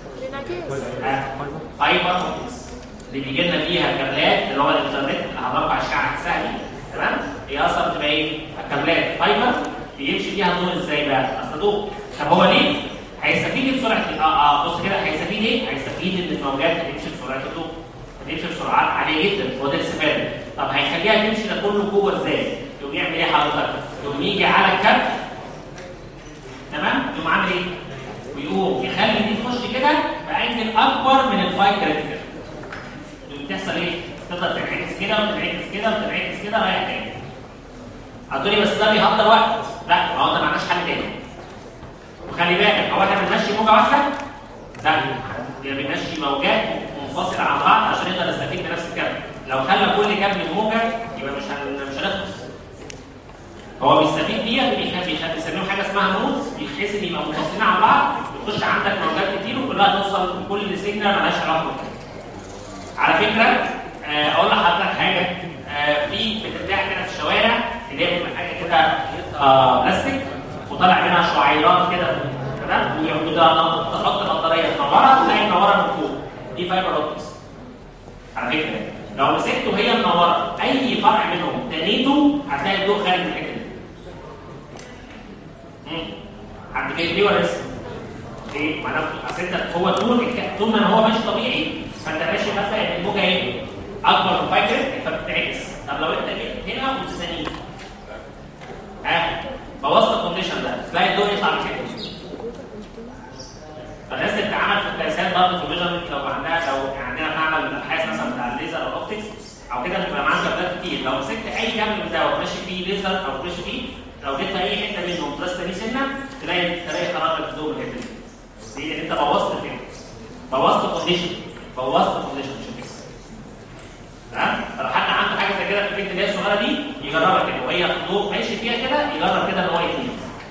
[SPEAKER 1] فايبر اوبتكس اللي بيجي لنا فيها كابلات اللي هو الانترنت اللي هنرفع الاشعه السهله تمام هي اصلا بتبقى ايه؟ كابلات فايبر بيمشي فيها الضوء ازاي بقى؟ اصل ضوء طب هو ليه؟ هيستفيد بسرعه اه اه بص كده هيستفيد ايه؟ هيستفيد ان الموجات هتمشي بسرعه الضوء هتمشي بسرعات عاليه جدا هو ده الاستفاده طب هيخليها تمشي ده كله جوه ازاي؟ يقوم يعمل ايه حضرتك؟ يقوم يجي على الكابل تمام؟ يقوم عامل ايه؟ ويقوم يخلي دي تخش كده بانجل اكبر من الفاي كريتيكال بتحصل ايه؟ تفضل تنعكس كده وتنعكس كده وتنعكس كده رايح تاني هتقولي بس ده بيهدر وقت لا ما هو ده معناش حل تاني وخلي بالك هو احنا بنمشي موجه واحده؟ لا يعني بنمشي موجات منفصله عن بعض عشان نقدر نستفيد بنفس الكابل لو خلى كل كابل موجه يبقى مش هن... مش هنخلص هو بيستفيد بيها بيخ- بيخ- بيسميهم حاجه اسمها نودز بحيث ان يبقى منفصلين عن بعض يخش عندك موجات كتير وكلها توصل لكل سيجنال مالهاش علاقه بالكابل على فكره آه، اقول لحضرتك حاجه آه، في بتتباع كده في الشوارع اللي هي بتبقى حاجه كده آه، بلاستيك وطالع منها شعيرات كده تمام ويقعدوا تحط البطاريه تنورها تلاقي منوره من فوق دي فايبر اوبتكس على فكره لو مسكته هي منوره اي فرع منهم تنيته هتلاقي الضوء خارج من الحته دي مم. حد جاي ليه ولا لسه؟ ليه؟ ما انا اصل انت هو طول الك- طول ما هو ماشي طبيعي فانت ماشي مثلا ان الموجه ايه؟ اكبر من فايبر فبتتعكس طب لو انت جيت هنا وتستنيه ها بوظت الكونديشن ده تلاقي الضوء يطلع من الحته دي فالناس اللي بتتعامل في القياسات برضه في ميجرمنت لو عندها لو عندنا معمل الابحاث مثلا بتاع الليزر او الاوبتكس او كده بيبقى معانا كابلات كتير لو مسكت اي كابل من ده وماشي فيه ليزر او ماشي فيه لو جيت في اي حته منهم بلس تاني سنه تلاقي تلاقي خرج لك الضوء من الحته دي ليه؟ لان انت بوظت الفكره بوظت الكونديشن بوظت الكونديشن مش الفكره تمام فلو حد عنده حاجه زي كده في البيت اللي هي الصغيره دي يجربها كده وهي الضوء ماشي فيها كده يجرب كده ان هو يتنين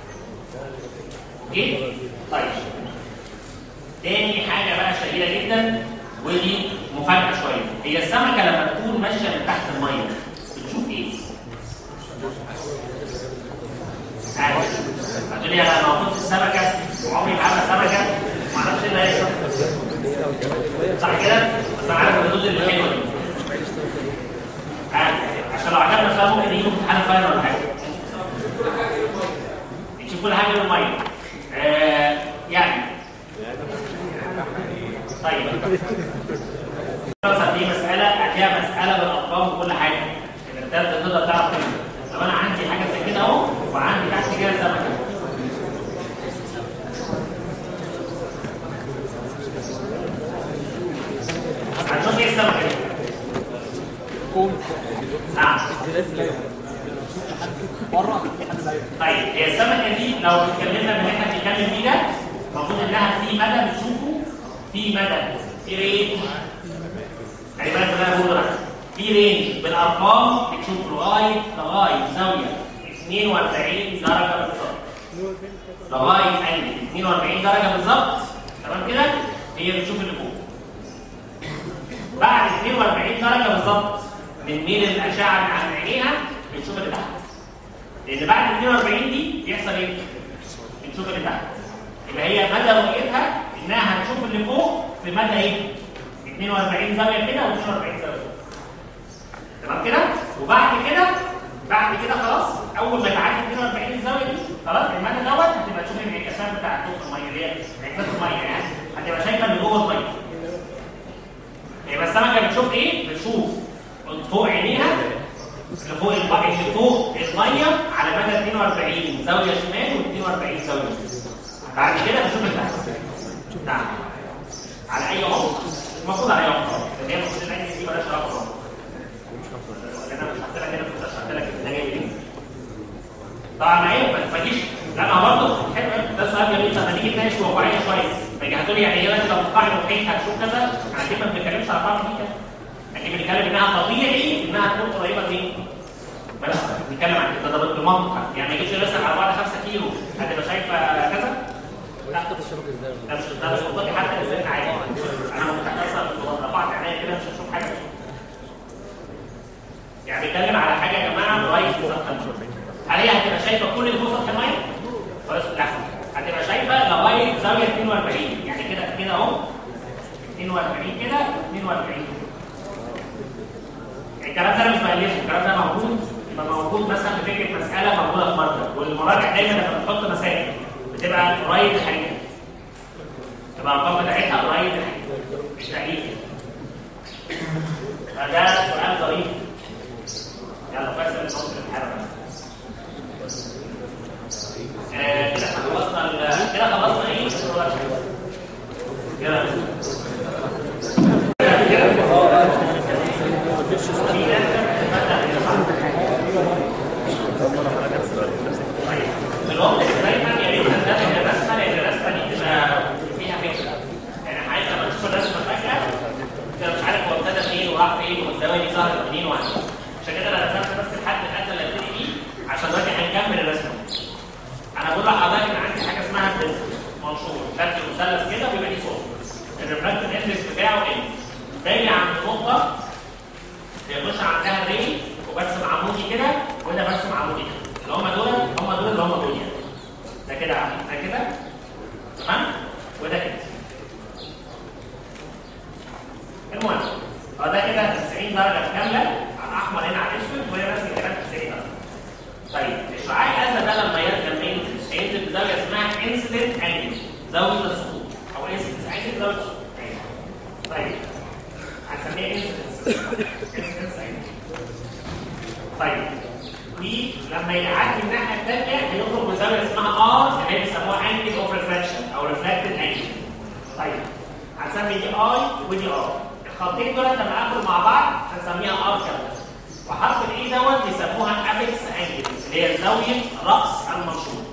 [SPEAKER 1] اوكي طيب تاني حاجه بقى شهيره جدا ودي مفاجاه شويه هي السمكه لما تكون ماشيه من تحت الميه بتشوف ايه؟ عارف هتقول لي انا موجود في السمكه وعمري ما عارف سمكه ما اعرفش ايه اللي هيحصل صح كده؟ بس انا عارف الردود اللي حلوه دي عارف عشان لو عجبنا السؤال ممكن يجي في امتحان الفاينل ولا حاجه تشوف كل حاجه من الميه آه يعني طيب مثلا دي مساله هتلاقيها مساله بالارقام وكل حاجه انت تقدر تعرف كده لو انا عندي حاجه زي كده اهو وعندي تحت كده سمكه هنشوف ايه السمكه دي نعم طيب هي السمكه دي لو اتكلمنا من احنا بنتكلم فيه ده المفروض انها في مدى بتشوفه في مدى في رينج خلي بالك من اللي انا بقوله ده في رينج بالارقام بتشوف لغايه لغايه زاويه 42 درجه بالظبط لغايه اي 42 درجه بالظبط تمام كده هي بتشوف اللي فوق بعد 42 درجه بالظبط من ميل الاشعه اللي عن عينيها بنشوف اللي تحت لان بعد 42 دي بيحصل ايه؟ بنشوف اللي تحت يبقى هي مدى رؤيتها انها هتشوف اللي فوق في مدى ايه؟ 42 زاويه كده و42 زاويه كده. تمام كده؟ وبعد كده بعد كده خلاص اول ما تعدي 42 زاويه دي خلاص المدى دوت هتبقى تشوف الانعكاسات بتاعت نقطه الميه اللي هي انعكاسات الميه يعني هتبقى شايفه اللي جوه الميه. يبقى السمكه بتشوف ايه؟ بتشوف فوق عينيها اللي فوق الميه اللي فوق الميه على مدى 42 زاويه شمال و42 زاويه يمين. بعد كده بشوف التحت نعم على اي عمق المفروض على اي عمق لان هي المفروض العين دي مالهاش علاقه بعمق لان انا مش هحط لك هنا مش هحط لك ده جاي منين طبعا ما هي ما تجيش لا ما برضه حلو ده سؤال جميل لما نيجي نناقش واقعيه شويه فاجي هتقول لي يعني هي دلوقتي لو قاعد محيط هتشوف كذا احنا كده ما بنتكلمش على قاعده محيط احنا بنتكلم انها طبيعي انها تكون قريبه منين؟ بس بنتكلم عن كده ده بالمنطق يعني ما يجيش يرسم على بعد 5 كيلو هتبقى شايفه كذا لا ده مش ده مش منطقي حتى الانسان عادي انا ممكن اصلا لو رفعت عينيا كده مش هشوف حاجه يعني بيتكلم على حاجه يا جماعه لغايه سطح الميه هل هي هتبقى شايفه كل اللي فوق سطح الميه؟ خلاص لا هتبقى شايفه لغايه زاويه 42 يعني كده كده اهو 42 كده 42 الكلام ده انا مش بألفه الكلام ده موجود يبقى موجود مثلا في فكره مساله موجوده في مرجع والمراجع دايما لما بتحط مسائل بتبقى قريب الحقيقه تبقى الارقام بتاعتها قريب الحقيقه مش تأليف فده سؤال ظريف يلا كويس ان نحط الامتحان آه كده احنا خلصنا ال- كده خلصنا ايه؟ كده الوقت دايما يا ريت تنتبه للرسمه لان شكل مثلث كده ويبقى ليه صوت الريفراكتيف اندكس بتاعه ان باجي عند النقطه بيخش عندها الري وبرسم عمودي كده وده برسم عمودي كده اللي هم دول هم دول اللي هم دول يعني ده كده ده كده تمام وده كده المهم اه ده كده 90 درجه كامله على الاحمر هنا على الاسود وهي نفس الكلام 90 درجه طيب الشعاع الازرق ده لما لما ينزل هينزل بزاويه اسمها انسيدنت انجل زاويه السقوط او انسيدنت انجل زاويه السقوط طيب هنسميها انسيدنس انسيدنس انجل طيب دي لما يعدي الناحيه الثانيه هيخرج بزاويه اسمها ار اللي هي بيسموها انجل اوف ريفراكشن او ريفراكتد انجل طيب هنسمي دي اي ودي ار الخطين دول لما يقفلوا مع بعض هنسميها ار كامله وحرف الاي دوت بيسموها ابيكس انجل اللي هي زاويه راس المنشور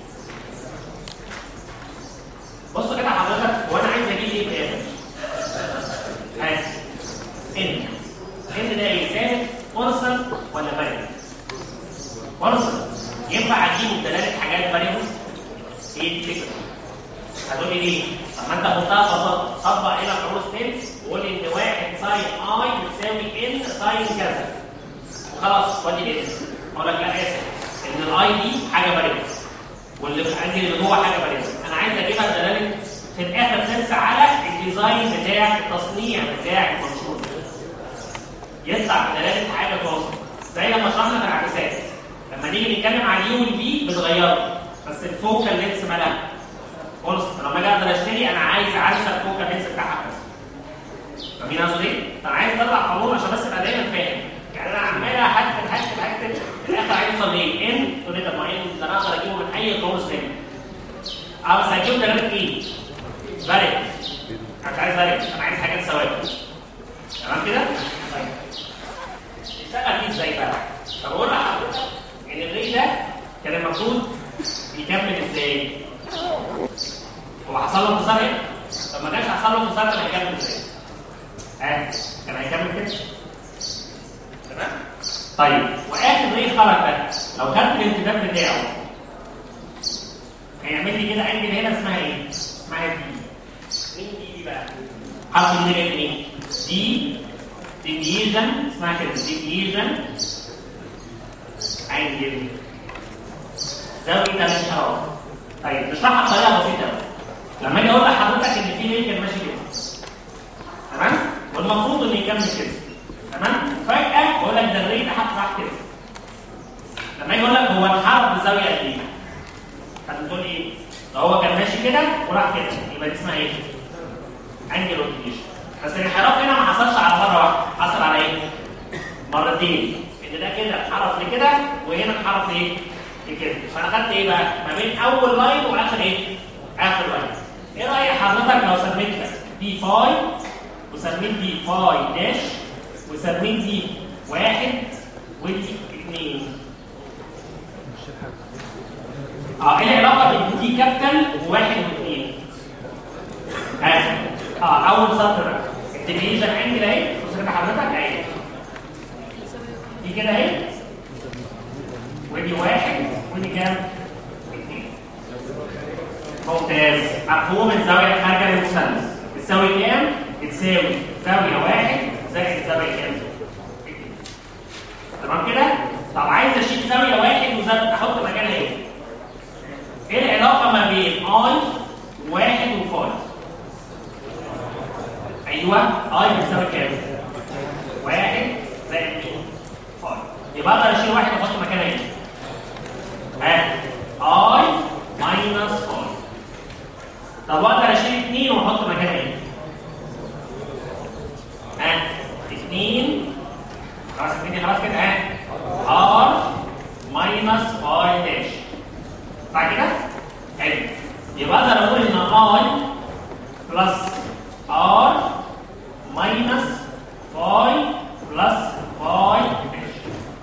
[SPEAKER 1] بصوا كده حضرتك هو انا عايز اجيب ايه في الاخر؟ هات ان ان ده ايه ثابت فرصه ولا فاريبل؟ فرصه ينفع اجيبه بدلاله حاجات فاريبل؟ ايه الفكره؟ هتقول لي ليه؟ طب ما انت حطها ببساطه طبق هنا حروف ستيب وقول لي ان واحد ساين اي بتساوي ان ساين كذا وخلاص ودي كده اقول لك لا اسف ان الاي دي حاجه فاريبل واللي عندي اللي جوه حاجه فاريبل انا عايز اجيبها بدلاله في الاخر ترسى على الديزاين بتاع التصنيع بتاع المنشور يطلع بدلاله حاجه توصل زي لما شرحنا في العكسات لما نيجي نتكلم على اليو والبي بتغيره بس الفوكال لينس مالها فرص لما اجي اقدر اشتري انا عايز عارف الفوكال لينس بتاعها بس فاهمين قصدي ايه؟ فانا عايز اطلع قانون عشان بس ابقى دايما فاهم يعني انا عمال هكتب هكتب هكتب في الاخر عايز اوصل لايه؟ ان تقول لي طب ما ان ده انا اقدر اجيبه من اي قوس تاني اه بس هجيبه دلاله ايه؟ فاريبل انا مش عايز فاريبل انا عايز حاجات ثوابت تمام كده؟ طيب اشتغل فيه ازاي بقى؟ طب اقول لحضرتك ان الري ده كان المفروض يكمل ازاي؟ هو حصل له انتصار ايه؟ طب ما كانش حصل له انتصار كان هيكمل ازاي؟ ها؟ كان هيكمل كده؟ تمام؟ طيب واخر ري خرج ده لو خدت الانتباه بتاعه هيعمل لي كده انجل هنا اسمها ايه؟ اسمها دي مين دي دي بقى؟ حرف الدي جاي منين؟ دي ديفيجن اسمها كده ديفيجن انجل زاويه الانحراف طيب نشرحها بطريقه بسيطه قوي لما اجي اقول لحضرتك ان في لينك ماشي كده تمام والمفروض انه يكمل كده تمام فجاه بقول لك ده الريت هتروح كده لما اجي اقول لك هو انحرف بزاويه قد ايه هتقول ايه لو هو كان ماشي كده وراح كده يبقى دي اسمها ايه انجل روتيشن بس الانحراف هنا ما حصلش على مره واحده حصل على ايه مرتين ان ده كده انحرف لكده وهنا انحرف لايه لكده فانا خدت ايه بقى ما بين اول لاين واخر ايه اخر لاين ايه راي حضرتك لو سميت لك دي فاي وسميت دي فاي داش وسميت دي واحد ودي اثنين اه ايه العلاقه بين دي كابيتال وواحد واثنين اه اه اول سطر الديفيجن انجل اهي بص كده حضرتك اهي دي كده اهي ودي واحد ودي كام؟ اثنين ممتاز مفهوم الزاويه الخارجه للمثلث بتساوي كام؟ بتساوي زاويه واحد زائد زاويه كام؟ تمام كده؟ طب عايز اشيل زاويه واحد وزاويه احط مكانها ايه؟ ايه العلاقه ما بين اي واحد وفاي؟ ايوه اي بتساوي كام؟ واحد زائد مين؟ فاي يبقى اقدر اشيل واحد واحط مكانها ايه؟ ها اي ماينس فاي طب اقدر اشيل اثنين واحط مكانها ايه؟ ها اثنين خلاص اثنين خلاص كده ها ار ماينس فاي داش صح كده؟ حلو يبقى اقدر اقول ان اي بلس ار ماينس فاي بلس فاي داش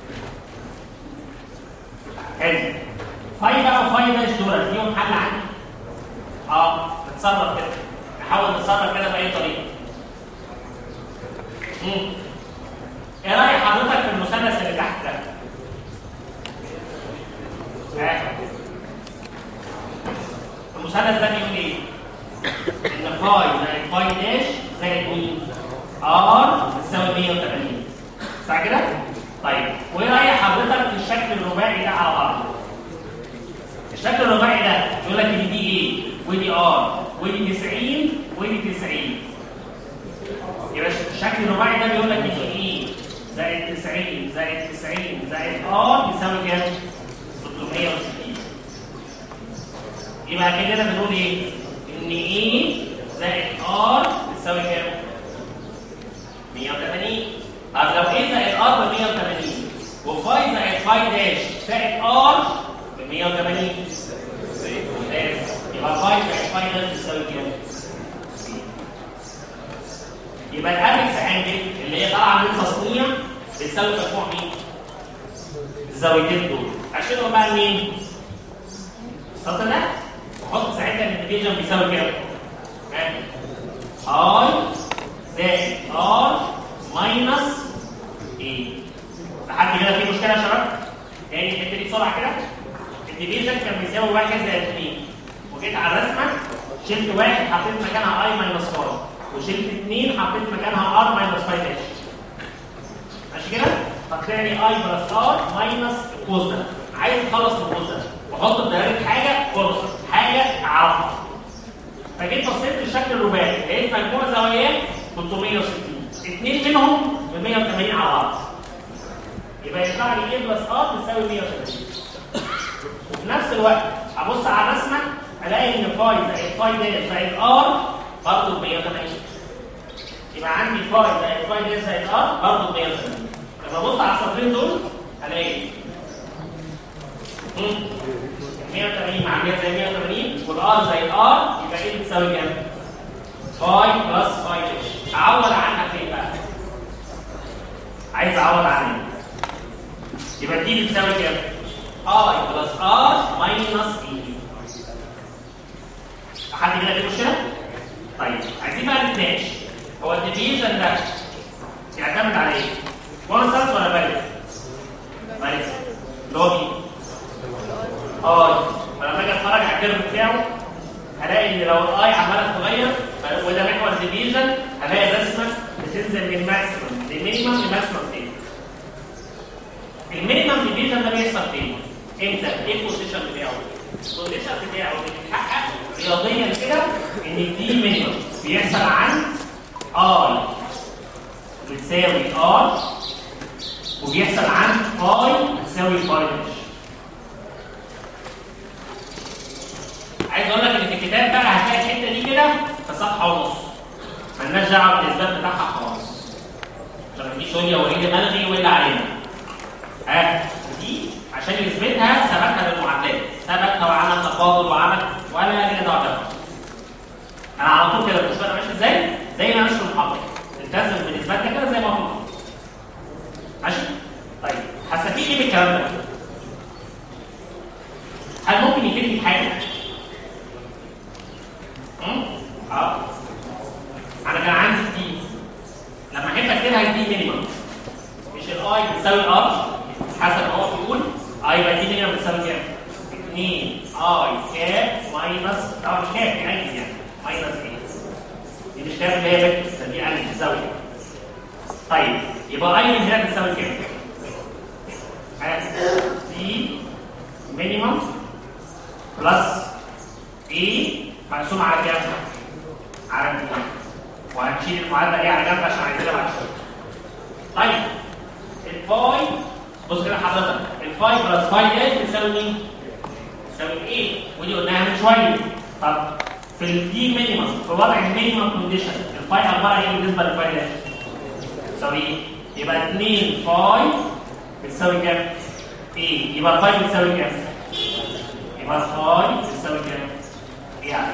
[SPEAKER 1] حلو فاي بقى وفاي داش دول فيهم حل عندي اه نتصرف كده نحاول نتصرف كده باي طريقه امم ايه راي حضرتك في المثلث اللي تحت ده ها المثلث ده بيقول ايه ان فاي زائد فاي داش زائد مين؟ ار بتساوي 180 صح كده؟ طيب وايه راي حضرتك في الشكل الرباعي ده على بعضه؟ الشكل الرباعي ده يقول لك ان دي ايه؟ ودي ار ودي 90 ودي 90 يبقى الشكل الرباعي ده بيقول لك ان ايه؟ زائد 90 زائد 90 زائد ار بيساوي كام؟ 660 يبقى كده بنقول ايه؟ ان ايه زائد ار بتساوي كام؟ 180 طب لو ايه زائد ار ب 180 وفاي زائد فاي داش زائد ار ب 180 يبقى فاي زائد فاي داش بتساوي كام؟ يبقى الابكس انجل اللي هي طالعه من التصنيع بتساوي مجموع مين؟ الزاويتين دول اشيلهم بقى لمين؟ السطر ده وحط ساعتها ان الديفيجن بيساوي كام؟ اي زائد ار ماينس ايه لحد كده في مشكله يا شباب؟ تاني الحته دي بسرعه كده الديفيجن كان بيساوي 1 زائد 2 وجيت على الرسمه شلت واحد حطيت مكانها اي ماينس 4 وشلت 2 حطيت مكانها ار ماينس 5 داش ماشي كده؟ هتلاقي اي بلس ار ماينس القوس ده عايز اخلص من القوس ده واحط بدايه حاجه فرصه حاجه اعرفها فجيت بصيت للشكل الرباعي لقيت مجموع زواياه 360 اثنين منهم ب 180 على بعض يبقى يطلع لي ايه بلس ار بتساوي 180 وفي نفس الوقت ابص على الرسمه الاقي ان فاي زائد فاي داش زائد ار برضه ب 180 يبقى عندي فاي زائد فاي داش زائد ار برضه ب 180 لما ابص على السطرين دول الاقي 180 مع 100 زي 180 والار زي ار يبقى ايه بتساوي كام؟ فاي بلس فاي داش اعوض عنها فين بقى؟ عايز اعوض عنها يبقى دي بتساوي كام؟ اي بلس ار ماينس اي حد كده في مشكله؟ طيب عايزين بقى نتناقش هو الديفيجن ده يعتمد على ايه؟ كونستانس ولا فاليد؟ فاليد اللي هو مين؟ اي فلما اجي اتفرج على الكيرف بتاعه هلاقي ان لو الاي عماله تتغير وده محور ديفيجن هلاقي الرسمه بتنزل من ماكسيمم لمينيمم لماكسيمم تاني. المينيمم ديفيجن ده بيحصل فين؟ امتى؟ ايه البوزيشن بتاعه؟ البوزيشن بتاعه بيتحقق رياضيا كده ان دي مينيمم بيحصل عند اي بتساوي ار وبيحصل عند فاي بتساوي فاي داش عايز اقول لك ان في الكتاب بقى هتلاقي الحته دي كده في صفحه ونص مالناش دعوه بالاثبات بتاعها خالص عشان ما تجيش تقول لي وريني ملغي وايه اللي علينا ها دي عشان يثبتها ثبتها بالمعادلات ثبتها وعمل تفاضل وعمل ولا لينا دعوه بيها انا على طول كده المشوار ماشي ازاي؟ زي ما ماشي في المحاضره التزم بالاثبات ده كده زي ما هو ماشي؟ طيب هستفيد ايه من الكلام ده؟ هل ممكن يفيدني بحاجه؟ اه انا كان عندي دي لما احب اكتبها دي مينيمم مش الاي بتساوي الار حسب ما هو بيقول اي يبقى دي مينيمم بتساوي كام؟ 2 اي كاب ماينس طبعا مش كاب دي انجل يعني ماينس ايه دي مش كاب اللي هي بت دي انجل بتساوي طيب يبقى اي من هنا بتساوي كام؟ دي مينيمم بلس ايه مقسوم على كام؟ على 2 وهنشيل المعادله دي على جنب عشان عايزينها بعد شويه. طيب الفاي بص كده حضرتك الفاي بلس فاي داش بتساوي مين؟ بتساوي ايه؟ ودي قلناها من شويه. طب في الدي مينيمم في وضع المينيمم كونديشن الفاي عباره عن ايه بالنسبه للفاي داش؟ بتساوي ايه؟ يبقى 2 فاي بتساوي كام؟ ايه؟ يبقى الفاي بتساوي كام؟ يبقى الفاي بتساوي كام؟ ايه يعني؟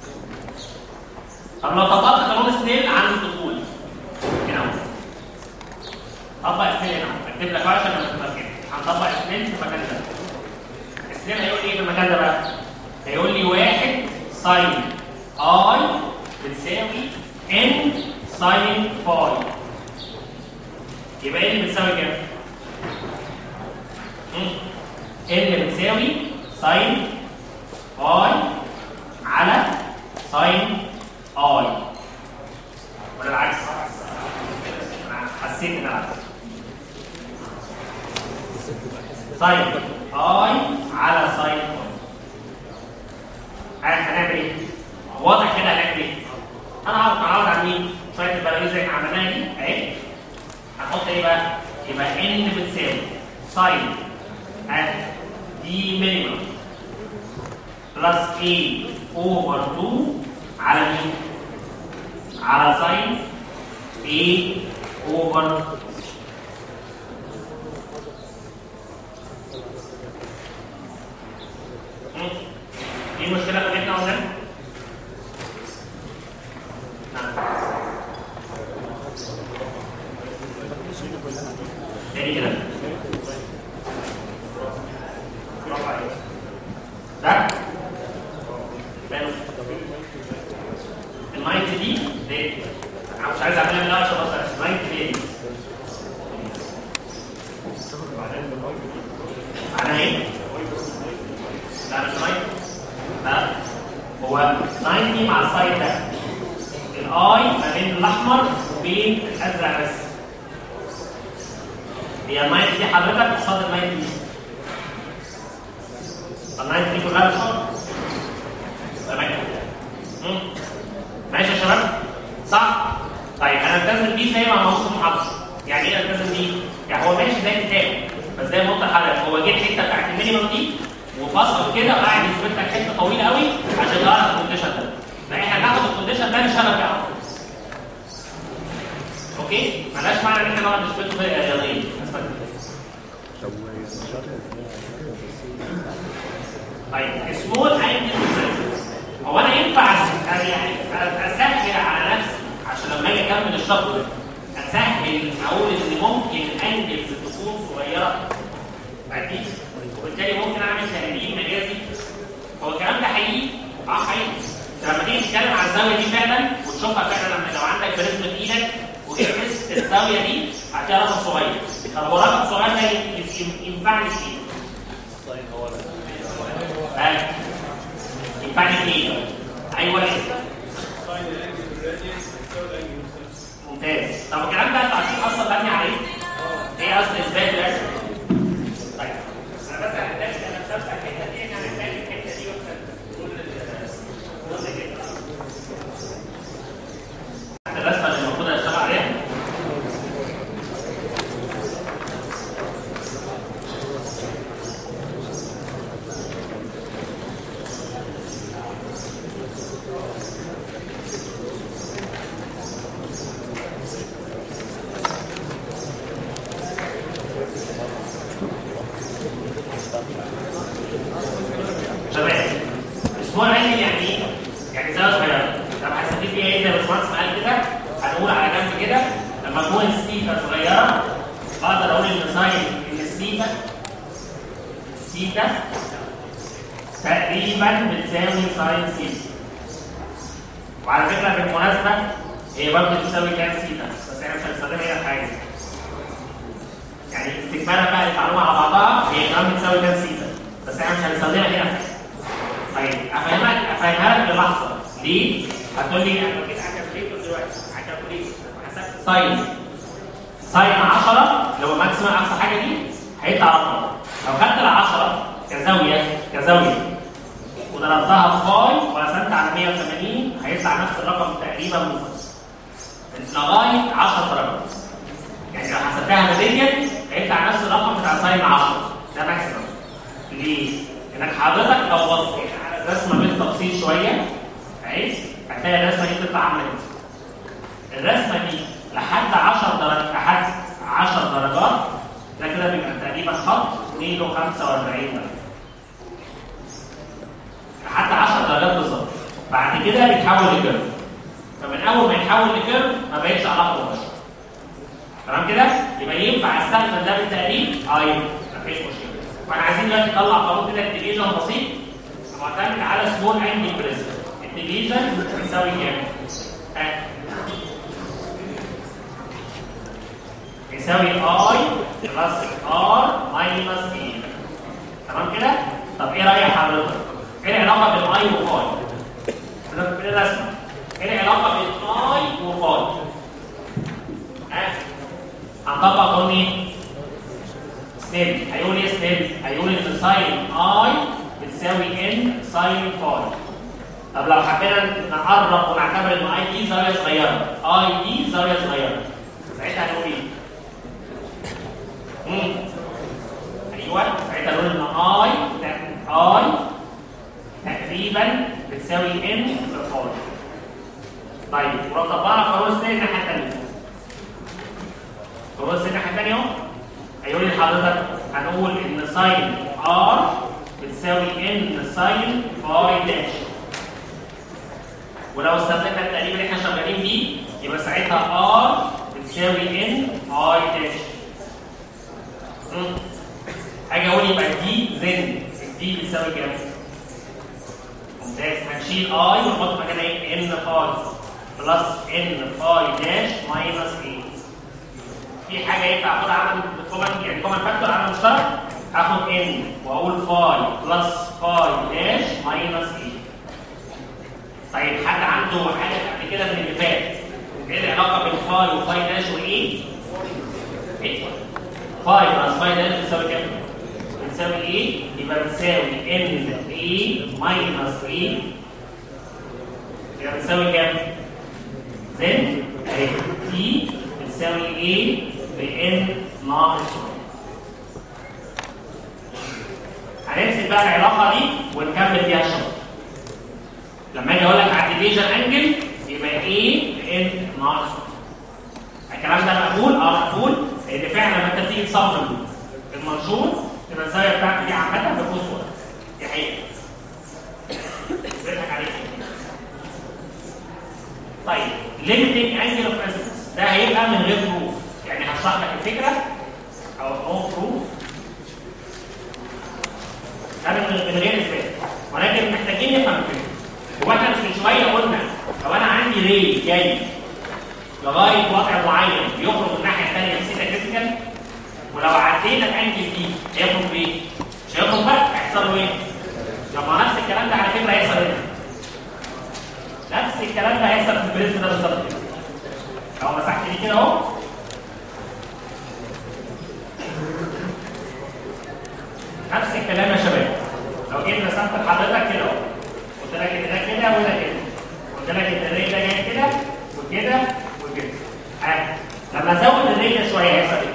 [SPEAKER 1] طب لو طبقت قانون سنيل عند الدخول هنا اهو طبق سنيل هنا اهو اكتب لك عشان ما تبقى كده هنطبق سنيل في المكان ده سنيل هيقول لي ايه في المكان ده بقى؟ هيقول لي واحد ساين اي بتساوي ان ساين فاي يبقى ايه اللي بتساوي كام؟ اللي بتساوي ساين فاي على ساين اي ولا العكس انا حسيت ان العكس ساين اي على ساين اي هنعمل ايه؟ واضح كده هنعمل ايه؟ انا عاوز اعوض عن مين؟ ساين البلاوي زي ما عملناها دي اهي هنحط ايه بقى؟ يبقى ان بتساوي ساين دي مينيمم بلس A over 2 على مين؟ على ساين A over مم. ايه المشكلة في اللي احنا قلناه؟ نعم. تاني كده برافو عليك. ده ماله؟ النايت دي ليه؟ انا مش عايز اعملها من الاول عشان بس النايت ليه؟ معناها ايه؟ لا مش نايت لا هو 90 مع السايد ده الاي ما بين الاحمر وبين الازرق بس هي النايت دي حضرتك قصاد النايت دي النايت دي كلها بشر تمام مم. ماشي يا شباب صح طيب انا التزم بيه زي ما موصوف محاضره يعني ايه التزم بيه يعني هو ماشي زي الكتاب بس زي ما قلت لحضرتك هو جه الحته بتاعت المينيمم دي وفصل كده وقاعد يثبت لك حته طويله قوي عشان تعرف الكونديشن ده فاحنا هناخد الكونديشن ده نشتغل بيه على طول. اوكي ملهاش معنى ان احنا نقعد نثبته زي الرياضيين طيب سمول انجل هو انا ينفع أس- يعني اسهل على نفسي عشان لما اجي اكمل الشابتر اسهل اقول ان ممكن انجلز تكون صغيره بعدين وبالتالي ممكن اعمل تقليل مجازي هو الكلام ده حقيقي؟ اه حقيقي لما تيجي تتكلم عن الزاويه دي فعلا وتشوفها فعلا لما لو عندك بريزم في ايدك وقست الزاويه دي هتلاقي رقم صغير طب هو رقم صغير ده ي- ي- ينفعني في ايه؟ ها؟ ينفعني في ايه؟ ايوه ايه؟ ممتاز طب الكلام ده انتوا عارفين اصلا مبني على ايه؟ ايه اصل اثبات ده؟ طيب انا بس هحتاج انا بس الحته دي انا هحتاج الحته دي واحنا نقول الجزء كده الرسمه اللي المفروض اشتغل عليها تمام اسبوع عيني يعني ايه؟ يعني زاويه صغيره طب هستفيد بيها ايه زي ما الباشمهندس قال كده هنقول على جنب كده لما تكون السيتا صغيره اقدر اقول ان ساين ان السيتا السيتا تقريبا بتساوي ساين سيتا وعلى فكره بالمناسبه هي برضه بتساوي كام سيتا بس احنا مش هنستخدمها هنا في حاجه يعني استكمالا بقى للمعلومه على بعضها هي كمان بتساوي كام سيتا بس احنا مش هنستخدمها هنا طيب افهمك افهمها لك بلحظه ليه؟ هتقول لي انا جيت على كالكوليتور دلوقتي على كالكوليتور حسبت ساين ساين 10 اللي هو ماكسيمم اقصى حاجه دي هيطلع رقم لو خدت ال 10 كزاويه كزاويه وضربتها في باي وقسمت على 180 هيطلع نفس الرقم تقريبا بالظبط لغايه 10 درجات يعني لو حسبتها ميديان هيطلع نفس الرقم بتاع ساين 10 ده ماكسيمم ليه؟ انك حضرتك لو بصيت على الرسمه بالتفصيل شويه اهي هتلاقي الرسمه دي بتطلع عامله كده الرسمه دي لحد 10 درجات لحد 10 درجات ده كده بيبقى تقريبا خط ميله 45 درجه لحد 10 درجات بالظبط بعد كده بيتحول لكيرف فمن اول ما يتحول لكيرف ما بقتش علاقه مباشره تمام كده يبقى ينفع استخدم ده بالتقريب اه ينفع مفيش مشكله واحنا عايزين دلوقتي نطلع قانون كده الديفيجن بسيط معتمد على سمول انجل بريزم الديفيجن بيساوي كام؟ ها؟ يساوي اي بلس ار ماينس اي تمام كده؟ طب ايه راي حضرتك؟ ايه العلاقه بين اي وفاي؟ من الرسمه ايه العلاقه بين اي وفاي ها هنطبق قانون ايه سنيل هيقول ايه سنيل هيقول ان ساين اي بتساوي ان ساين فاي طب لو حبينا نقرب ونعتبر ان اي دي زاويه صغيره اي دي زاويه صغيره ساعتها هنقول ايه امم ايوه ساعتها نقول ان اي اي تقريبا بتساوي ان في فاي طيب ولو طبقنا قانون السنين الناحيه الثانيه قانون السنين الناحيه الثانيه اهو هيقول لي لحضرتك هنقول ان ساين ار بتساوي ان ساين فاي داش ولو استخدمنا التقريب اللي احنا شغالين بيه يبقى ساعتها ار بتساوي ان اي داش حاجه اقول يبقى دي زن دي بتساوي كام؟ ممتاز هنشيل اي ونحط مكانها ايه؟ ان فاي بلس ان فاي داش ماينس ايه في حاجه ينفع اخدها عمل كومن يعني كومن فاكتور عمل مشترك هاخد ان واقول فاي بلس فاي داش ماينس ايه طيب حد عنده حاجه قبل كده من اللي فات ايه العلاقه بين فاي وفاي داش وايه؟ ايه فاي بلس فاي داش بتساوي كام؟ بتساوي ايه؟ يبقى بتساوي ان ايه ماينس ايه يبقى بتساوي كام؟ زين اهي تي بتساوي ايه بان ناقص هنمسك بقى العلاقه دي ونكمل فيها الشغل لما اجي اقول لك على الديفيجن انجل يبقى ايه بان ناقص الكلام ده مقبول اه مقبول لان فعلا لما انت تيجي تصمم المنشور تبقى الزاويه بتاعتك دي عامه بفوز واحد دي حقيقه بيضحك عليك طيب limiting angle of incidence ده هيبقى من غير بروف يعني هشرح لك الفكره او نو بروف ده من من غير اثبات ولكن محتاجين نفهم الفكره هو احنا مش من شويه قلنا لو انا عندي ري جاي لغايه وضع معين بيخرج من الناحيه الثانيه بسيتا كريتيكال ولو عدينا الانجل دي هيخرج بايه؟ مش هيخرج بقى هيحصل له ايه؟ لما نفس الكلام ده على فكره هيحصل هنا نفس الكلام ده هيحصل في البريزم ده بالظبط كده لو مسحت دي كده اهو نفس الكلام يا شباب لو جيت رسمت لحضرتك كده اهو قلت لك ان ده كده وده كده قلت لك ان الري ده جاي كده وكده وكده ها لما ازود الري ده شويه هيحصل ايه؟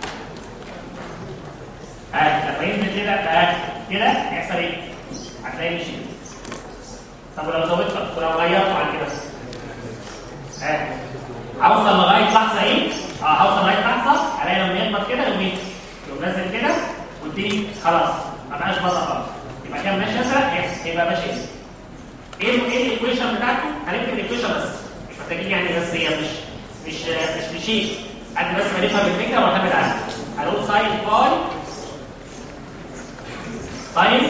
[SPEAKER 1] ها لما ينزل كده بقى كده هيحصل ايه؟ هتلاقي مشي طب ولو زودت ولو غيرته عن كده ها هوصل لغايه لحظه ايه؟ اه هوصل لغايه لحظه الاقي لما يخبط كده يقوم ايه؟ يقوم نازل كده والدنيا خلاص ما بقاش بره خالص يبقى كان ماشي ازرق هيبقى ماشي ايه؟ ايه ايه الايكويشن بتاعته؟ هنكتب الايكويشن بس مش محتاجين يعني بس هي مش مش مش مشي قد بس ما نفهم الفكره ونعتمد عليها هنقول ساين فاي ساين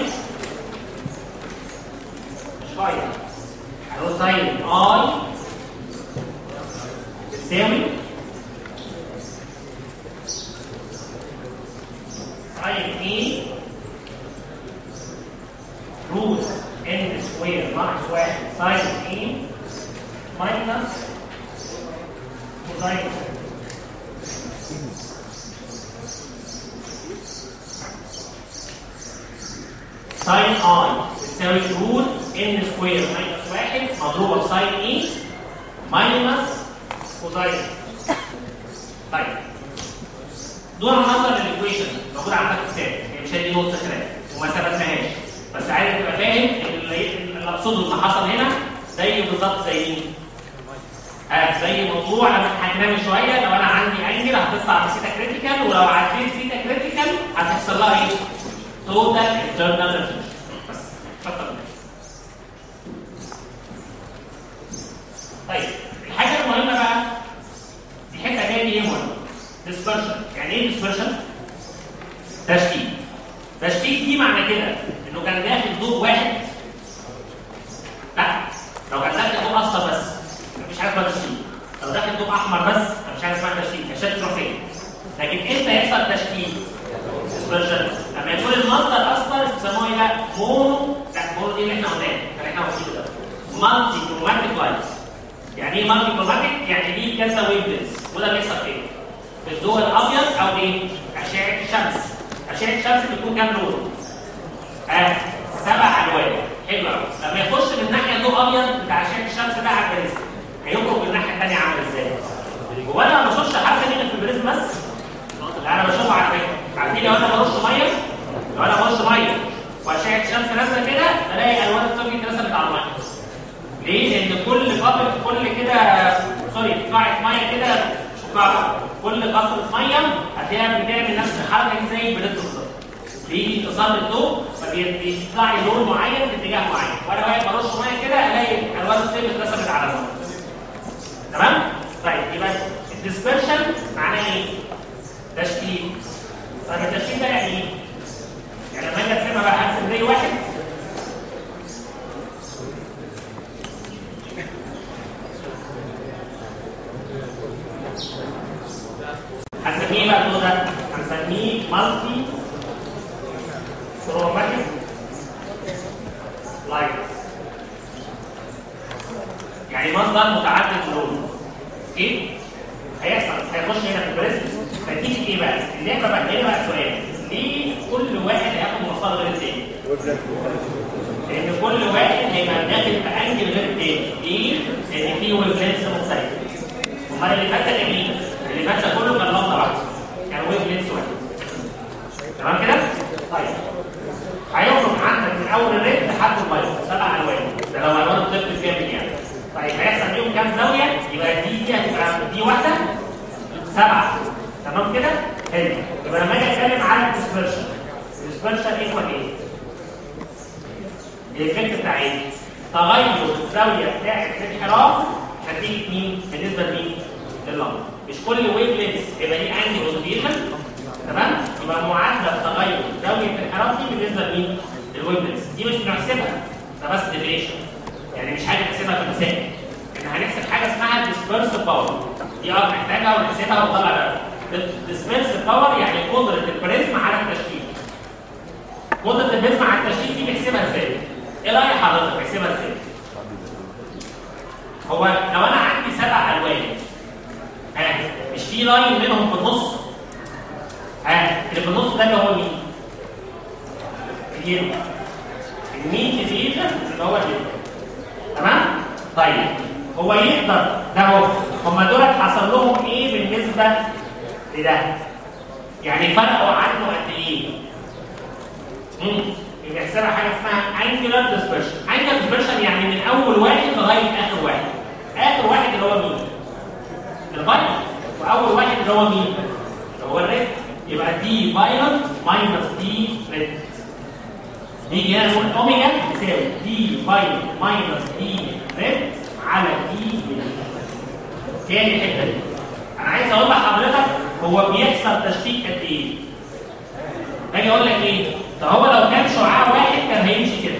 [SPEAKER 1] مش فاي هنقول ساين اي بتساوي ساين اي روت ان سكوير ناقص واحد ساين اي ماينس كوساين ساين اي بتساوي روت ان سكوير ماينس واحد مضروبه في ساين اي ماينس كوساين طيب دون النظر للايكويشن موجود عندك في الكتاب هي مش هي دي نقطه خلاف وما ثبتناهاش بس عايز تبقى فاهم ان اللي اللي اقصده اللي حصل هنا زي بالظبط زي مين؟ آه زي موضوع انا حكيناه من شويه لو انا عندي انجل هتطلع بسيتا كريتيكال ولو عديت سيتا كريتيكال هتحصل لها ايه؟ توتال انترنال ريفليكشن بس اتفضل طيب الحاجه المهمه بقى دي حته جايه دي ايه مهمه؟ ديسبرشن يعني ايه ديسبرشن؟ تشتيت تشتيت دي معنى كده انه كان داخل ضوء واحد لا لو كان داخل ضوء اصفر بس مفيش حاجه اسمها تشتيت لو داخل ضوء احمر بس مفيش حاجه اسمها تشتيت الشات تروح فين لكن امتى يحصل تشتيت ديسبرشن لما يكون المصدر اصفر بيسموه ايه بقى مونو لا مونو دي اللي احنا قلناها اللي احنا واخدينه ده مالتي كروماتيك لايت يعني ايه مالتي كروماتيك؟ يعني ليه كذا ويف لينس وده بيحصل فين؟ في الضوء الابيض او ايه؟ اشعه الشمس اشعه الشمس بتكون كام لون؟ آه سبع الوان حلو قوي لما يخش من ناحيه ضوء ابيض بتاع اشعه الشمس ده على البريزم هيخرج من الناحيه الثانيه عامل ازاي؟ هو انا ما بشوفش حاجه هنا في البريزم بس لا انا بشوفها على فكره عارفين لو انا برش ميه لو انا برش ميه واشعه الشمس نازله كده بلاقي الوان الصوفي اترسمت على الميه ليه؟ لان كل قطره كل كده سوري قطعه ميه كده مش قطعه كل قطره ميه هتلاقيها بتعمل نفس الحركه دي زي البريد بالظبط بيجي اتصال الضوء فبيطلع لي لون معين في اتجاه معين وانا واقف برش ميه كده الاقي الوان الصوفي اترسمت على الميه تمام؟ طيب يبقى الديسبرشن معناه ايه؟ تشكيل طيب التشكيل ده يعني ايه؟ يعني لما اجي ارسمها بقى ارسم زي واحد هنسميه بقى الضوء ده هنسميه مالتي كروماتيك لايت يعني مصدر متعدد اللون اوكي هيحصل هيخش هنا في البريزم نتيجه ايه بقى؟ اللي احنا بقى هنا بقى سؤال ليه كل واحد هياخد مسار غير التاني؟ لان كل واحد هيبقى داخل في انجل غير التاني ليه؟ لان في ويف لينس مختلف امال اللي فات ده مين؟ اللي فات ده كله كان لقطه واحده كان ويف لينس واحد تمام كده؟ طيب هيخرج عندك من اول الريد لحد البيض سبع الوان ده لو الوان الطفل كامل يعني طيب هيحصل فيهم كام زاويه؟ يبقى دي دي هتبقى دي واحده سبعه تمام كده؟ حلو يبقى لما اجي اتكلم على الديسبرشن الديسبرشن ايكوال ايه؟ الايفكت بتاع ايه؟ تغير الزاويه بتاعت الانحراف نتيجه مين؟ بالنسبه لمين؟ لللمبه مش كل ويف لينس يبقى ليه انتي اوزيليشن تمام؟ يبقى معادله تغير زاويه الانحراف دي بالنسبه لمين؟ للويف لينس دي مش بنحسبها ده بس ديفيشن يعني مش حاجه نحسبها في المسائل احنا هنحسب حاجه اسمها ديسبرس باور دي اه محتاجها ونحسبها ونطلع بقى ديسبرس باور يعني قدره البريزم على التشكيل قدره البريزم على التشكيل دي بنحسبها ازاي؟ ايه راي حضرتك بنحسبها ازاي؟ هو لو انا عندي سبع الوان ها مش في لاين منهم في النص ها اللي في النص ده اللي هو مين؟ اليلو المين ديفيجن اللي هو اليلو تمام؟ طيب هو يقدر ده هو هم دول حصل لهم ايه بالنسبه لده؟ يعني فرقوا عنه قد ايه؟ امم بيحسبها حاجه اسمها انجلر ديسبرشن انجلر ديسبرشن يعني من اول واحد لغايه اخر واحد اخر واحد اللي هو مين؟ الفايلوت واول واحد اللي هو مين؟ اللي هو الريد يبقى دي فايلوت ماينس دي ريد دي هنا نقول اوميجا تساوي دي باي ماينس دي ريد على دي تاني الحته دي انا عايز اقول لحضرتك هو بيحصل تشكيك قد ايه؟ باجي اقول لك ايه؟ ده هو لو كان شعاع واحد كان هيمشي كده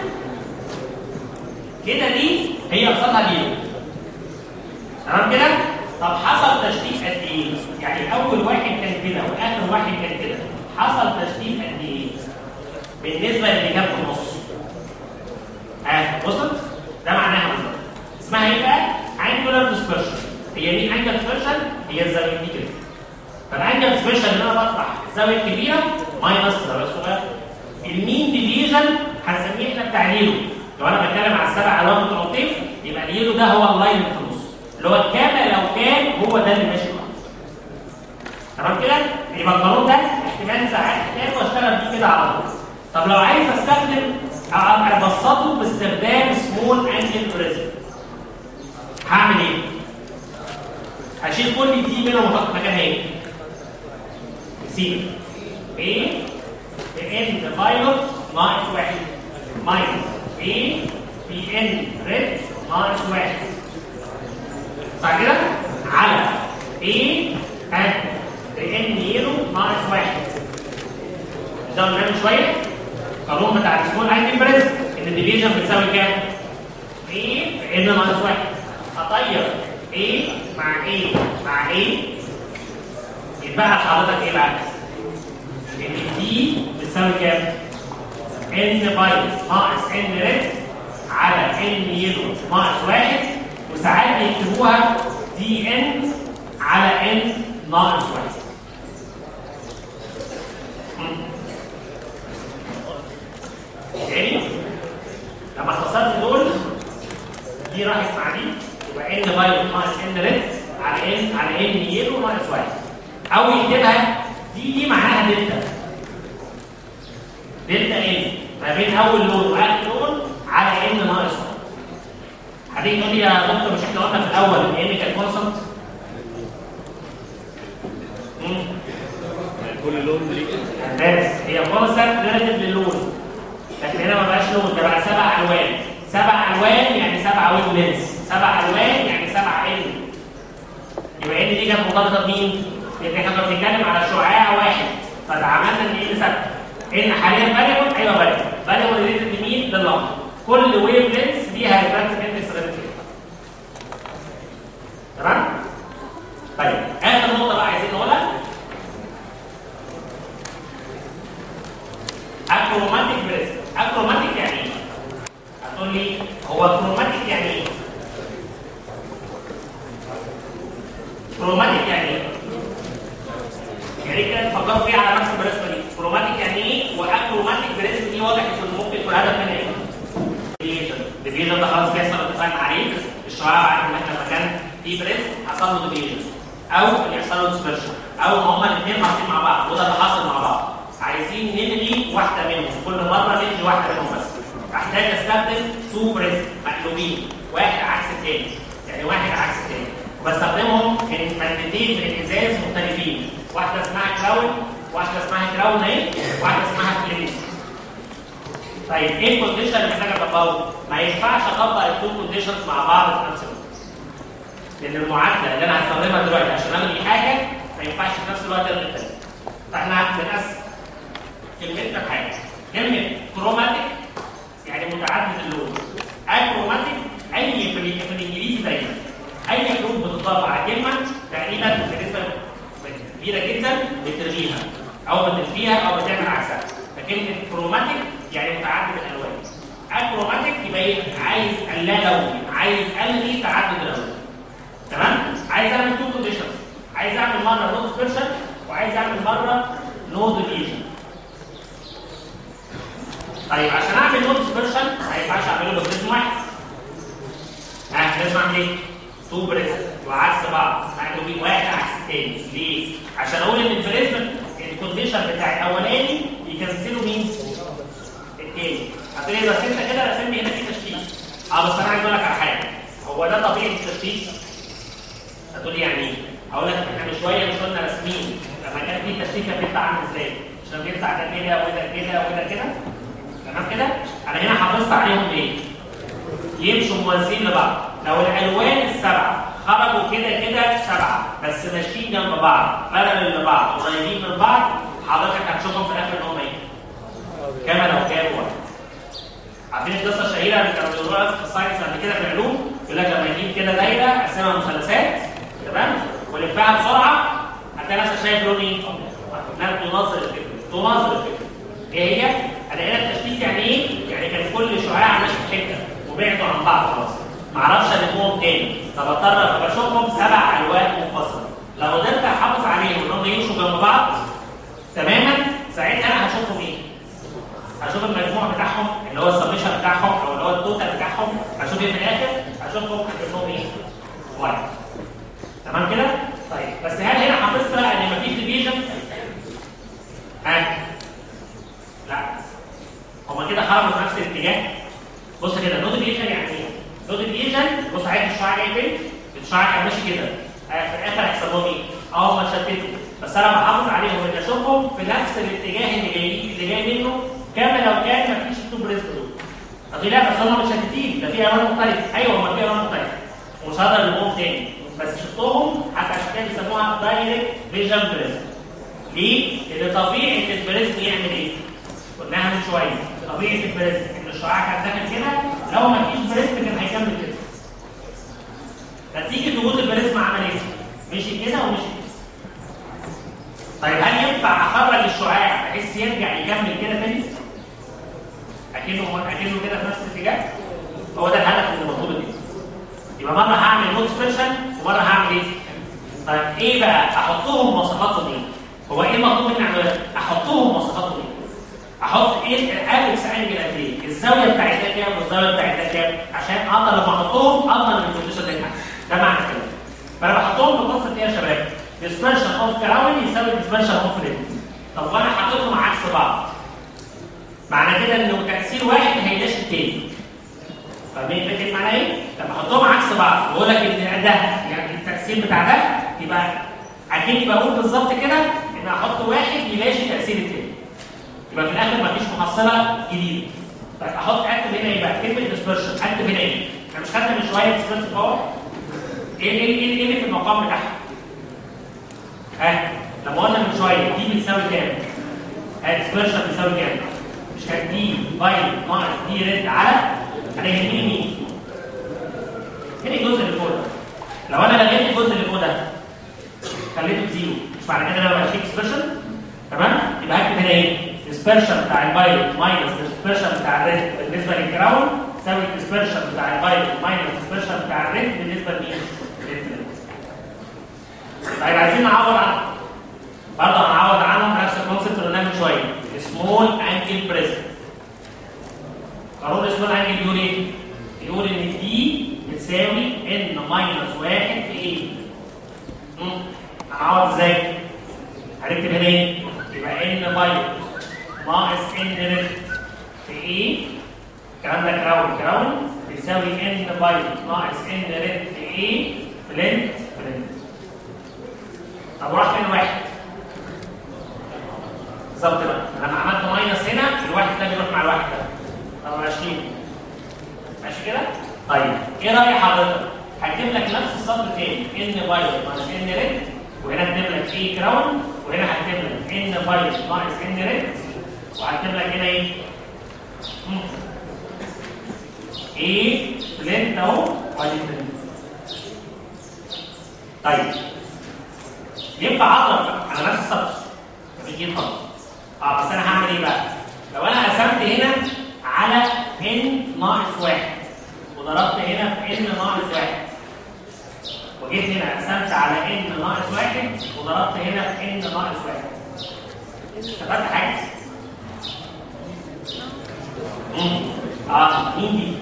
[SPEAKER 1] كده دي هي قصادها دي تمام كده؟ طب حصل تشتيت قد ايه؟ يعني اول واحد كان كده واخر واحد كان كده حصل تشتيت قد ايه؟ بالنسبه للي كان في النص ها وصلت؟ ده معناها بالظبط اسمها ايه بقى؟ انجولار ديسبرشن هي دي انجل ديسبرشن هي الزاويه دي كده فالانجل ديسبرشن اللي انا بطرح الزاويه الكبيره ماينس الزاويه الصغيره المين ديفيجن هنسميه احنا بتاع اليلو لو انا بتكلم على السبع الوان بتوع الطيف يبقى اليلو ده هو اللاين اللي في النص اللي هو كما لو كان هو ده اللي ماشي معاه تمام كده؟ يبقى القانون ده احتمال ساعات احتاج واشتغل بيه كده على طول طب لو عايز استخدم ابسطه باستخدام سمول انجل بريزم هعمل ايه؟ هشيل كل دي منهم واحط مكانها ايه؟ سي A بان فايلوت ناقص واحد ماينس A في ان ريد ناقص واحد صح كده؟ على A ها بان يلو ناقص واحد ده قلنا من شويه القانون بتاع السمول انجل بريزم ان الديفيجن بتساوي كام؟ A في ان ناقص واحد هطير A مع A مع A يتبقى لحضرتك ايه بقى؟ ان دي بتساوي كام؟ ان باي ناقص ان ريد على ان يلو ناقص واحد وساعات بيكتبوها دي ان على ان ناقص واحد مم. تاني لما اختصرت دول دي راحت مع دي يبقى ان فايلوت ناقص ان ريد على ان على ان يلو ناقص واحد او يكتبها دي دي معناها دلتا دلتا ان ما بين اول لون واخر لون على ان ناقص واحد هتيجي تقول لي يا دكتور مش احنا قلنا في الاول ان ان كانت كونستنت
[SPEAKER 2] كل لون ليه
[SPEAKER 1] ممتاز هي كونستنت ريلاتيف للون لكن هنا ما بقاش لون ده بقى سبع الوان سبع الوان يعني سبع ويف لينس سبع الوان يعني سبع ان يبقى ان دي كانت مرتبطه بمين؟ لان احنا كنا بنتكلم على شعاع واحد فتعاملنا ان ان ثابته ان حاليا فاريبل ايوه فاريبل فاريبل ريليتد لمين؟ لللمبه كل ويف لينس ليها ريفرنس اندكس ريليتيف تمام؟ طيب اخر نقطه بقى عايزين نقولها اكروماتيك بريست اكروماتيك يعني ايه؟ هتقول لي هو كروماتيك يعني ايه؟ كروماتيك يعني ايه؟ يا ريت كده تفكروا فيها على نفس الرسمه دي كروماتيك يعني ايه واكروماتيك بريست دي واضح ان ممكن يكون هدف منها ايه؟ ديفيجن ديفيجن ده خلاص بيحصل اتفقنا عليه الشعاع بعد ما احنا مكان في بريست حصل له ديفيجن او ان يحصل له ديسبرشن او ان هما الاثنين حاطين مع بعض وده اللي حاصل مع بعض عايزين ننهي واحده منهم كل مره ننهي واحده منهم بس احتاج استخدم تو بريست مقلوبين واحد عكس الثاني يعني واحد عكس الثاني وبستخدمهم من مادتين من الازاز مختلفين واحده اسمها كراون واحده اسمها كراون اهي واحده اسمها كلينيس طيب ايه الكونديشن اللي محتاج اطبقه؟ ما ينفعش اطبق التو كونديشنز مع بعض في نفس الوقت لان المعادله اللي انا هستخدمها دلوقتي عشان الغي حاجه ما ينفعش في نفس الوقت الغي الثانيه فاحنا بنقسم كلمتنا بحاجه كلمه كروماتيك يعني متعدد اللون اكروماتيك اي في, ال- في الانجليزي دايما اي حروف بتضاف على كلمه تقريبا بنسبه كبيره جدا بتلغيها او بتلغيها او بتعمل عكسها فكلمه كروماتيك يعني متعدد الالوان اكروماتيك يبقى ايه عايز لا لوني عايز الغي تعدد الالوان تمام عايز اعمل تو كونديشنز عايز اعمل مره نو ديسبرشن وعايز اعمل مره نو ديفيجن طيب عشان اعمل نو ديسبرشن ما ينفعش اعمله ببريزم واحد ها لازم اعمل ايه؟ تو بريزم وعكس بعض مقلوبين واحد عكس التاني ليه؟ عشان اقول ان البريزم الكونديشن بتاع الاولاني يكنسلوا مين؟ التاني هتقول لي بس انت كده راسم لي هنا في تشتيت اه بس انا عايز اقول لك على حاجه هو ده طبيعي التشتيت هتقول لي يعني ايه؟ هقول لك احنا من شويه مش قلنا رسمين لما كان في تشتيت كان بيطلع عامل ازاي؟ عشان بيطلع ده كده وده كده وده كده تمام كده؟ انا هنا حافظت عليهم ليه؟ يمشوا موازين لبعض لو الالوان السبعه خرجوا كده كده سبعه بس ماشيين جنب بعض بلل لبعض قريبين من بعض حضرتك هتشوفهم في الاخر ان هم ايه؟ كما لو كانوا واحد عارفين القصه الشهيره اللي كانوا بيقولوها في الساينس قبل كده في العلوم يقول لك لما يجيب كده دايره قسمها مثلثات تمام ولفها بسرعه هتلاقي نفسك شايف لون ايه؟ انها تناظر الفكره تناظر الفكره ايه هي؟ انا هنا التشتيت يعني ايه؟ يعني كان كل شعاع ماشي في حته وبعدوا عن بعض خلاص ما اعرفش المهم تاني فبضطر بشوفهم سبع الوان منفصله لو قدرت احافظ عليهم ان هم يمشوا جنب بعض تماما ساعتها انا هشوفهم ايه؟ هشوف المجموع بتاعهم اللي هو السبمشن بتاعهم او اللي هو التوتال بتاعهم هشوف ايه في الاخر هشوفهم انهم ايه؟ واحد تمام كده؟ طيب بس هل هنا حافظت بقى ان مفيش ديفيجن؟ ها؟ لا هما كده خرجوا في نفس الاتجاه بص كده نو ديفيجن يعني ايه؟ نو ديفيجن بص عايز الشعاع جاي فين؟ الشعاع كان ماشي كده آه، في الاخر هيحصل لهم ايه؟ اه هم اتشتتوا بس انا بحافظ عليهم ان اشوفهم في نفس الاتجاه اللي جاي اللي جاي منه كما لو كان مفيش التو بريزم دول. طب لا بس هم متشتتين ده في الوان مختلفه ايوه هم في الوان مختلفه ومش هقدر اجيبهم تاني بس شفتهم حتى عشان كده بيسموها دايركت فيجن بريزم ليه؟ لان طبيعه البريزم يعمل ايه؟ قلناها من شويه طبيعه البريزم ان الشعاع كان داخل كده لو ما فيش بريزم كان هيكمل كده نتيجه وجود البريزم عمل ايه؟ مشي كده ومشي كده طيب هل ينفع اخرج الشعاع بحيث يرجع يكمل كده تاني؟ اكنه اكنه كده في نفس الاتجاه؟ هو ده الهدف اللي مطلوب مني يبقى مره هعمل نوت سبيشن ومره هعمل ايه؟ طيب ايه بقى؟ احطهم مواصفاتهم ايه؟ هو ايه المطلوب مني اعمله؟ احطهم مواصفاتهم ايه؟ احط ايه الابكس انجل قد ايه؟ الزاويه بتاعتها كام والزاويه بتاعتها كام؟ عشان اقدر لما احطهم اضمن ان الكونديشن ده يتحقق. ده معنى كده. فانا بحطهم بقصه ايه يا شباب؟ ديسبرشن اوف كراون يساوي ديسبرشن اوف ريد. طب وانا حاططهم عكس بعض. معنى كده انه تاثير واحد هيلاش التاني. فاهمين فكره معناها ايه؟ لما احطهم عكس بعض واقول لك ان ده يعني التاثير بتاع ده يبقى اكني بقول بالظبط كده ان احط واحد يلاشي تاثير التاني. يبقى في الاخر مفيش محصله جديده. طيب احط اكتب هنا ايه بقى؟ كلمه ديسبرشن اكتب هنا ايه؟ احنا مش خدنا من شويه ديسبرشن باور؟ ايه ايه ايه إيه اللي في المقام بتاعها؟ ها لما قلنا من شويه دي بتساوي كام؟ ها ديسبرشن بتساوي كام؟ مش كانت دي باي ناقص دي ريد على انا يهمني مين؟ هنا الجزء اللي فوق ده لو انا لغيت الجزء اللي فوق ده خليته بزيرو مش معنى كده ان انا بشيل ديسبرشن تمام؟ يبقى هكتب هنا ايه؟ ديسبرشن بتاع الفايلوت ماينس ديسبرشن بتاع الريد بالنسبه للجراوند تساوي الديسبرشن بتاع الفايلوت ماينس ديسبرشن بتاع الريد بالنسبه لمين؟ للفلت. طيب عايزين نعوض عنه برضه هنعوض عنه نفس الكونسيبت اللي قلناه من شويه سمول انجل بريزنت قانون سمول انجل بيقول ايه؟ بيقول ان دي بتساوي ان ماينس واحد في ايه؟ مم. هنعوض ازاي؟ هنكتب هنا ايه؟ يبقى ان بايت ناقص ان ريد في ايه؟ الكلام ده كراون كراون بيساوي ان بايت ناقص ان ريد في ايه؟ فلنت فلنت طب وراح فين واحد؟ بالظبط بقى لما عملت ماينس هنا الواحد ده بيروح مع الواحد ده طب 20 ماشي كده؟ طيب ايه راي حضرتك؟ هكتب لك نفس السطر تاني ان بايت ناقص ان ريد وهنا هكتب لك ايه كراون وهنا هكتب لك ان بايت ناقص ان ريد وهكتب لك هنا ايه؟ مم. ايه فلنت اهو وادي فلنت طيب ينفع اضرب على نفس السطر مفيش جيم خالص اه بس انا هعمل ايه بقى؟ لو انا قسمت هنا على ان ناقص واحد وضربت هنا في ان ناقص واحد وجيت هنا قسمت على ان ناقص واحد وضربت هنا في ان ناقص واحد استفدت حاجه؟ مم. اه مين دي؟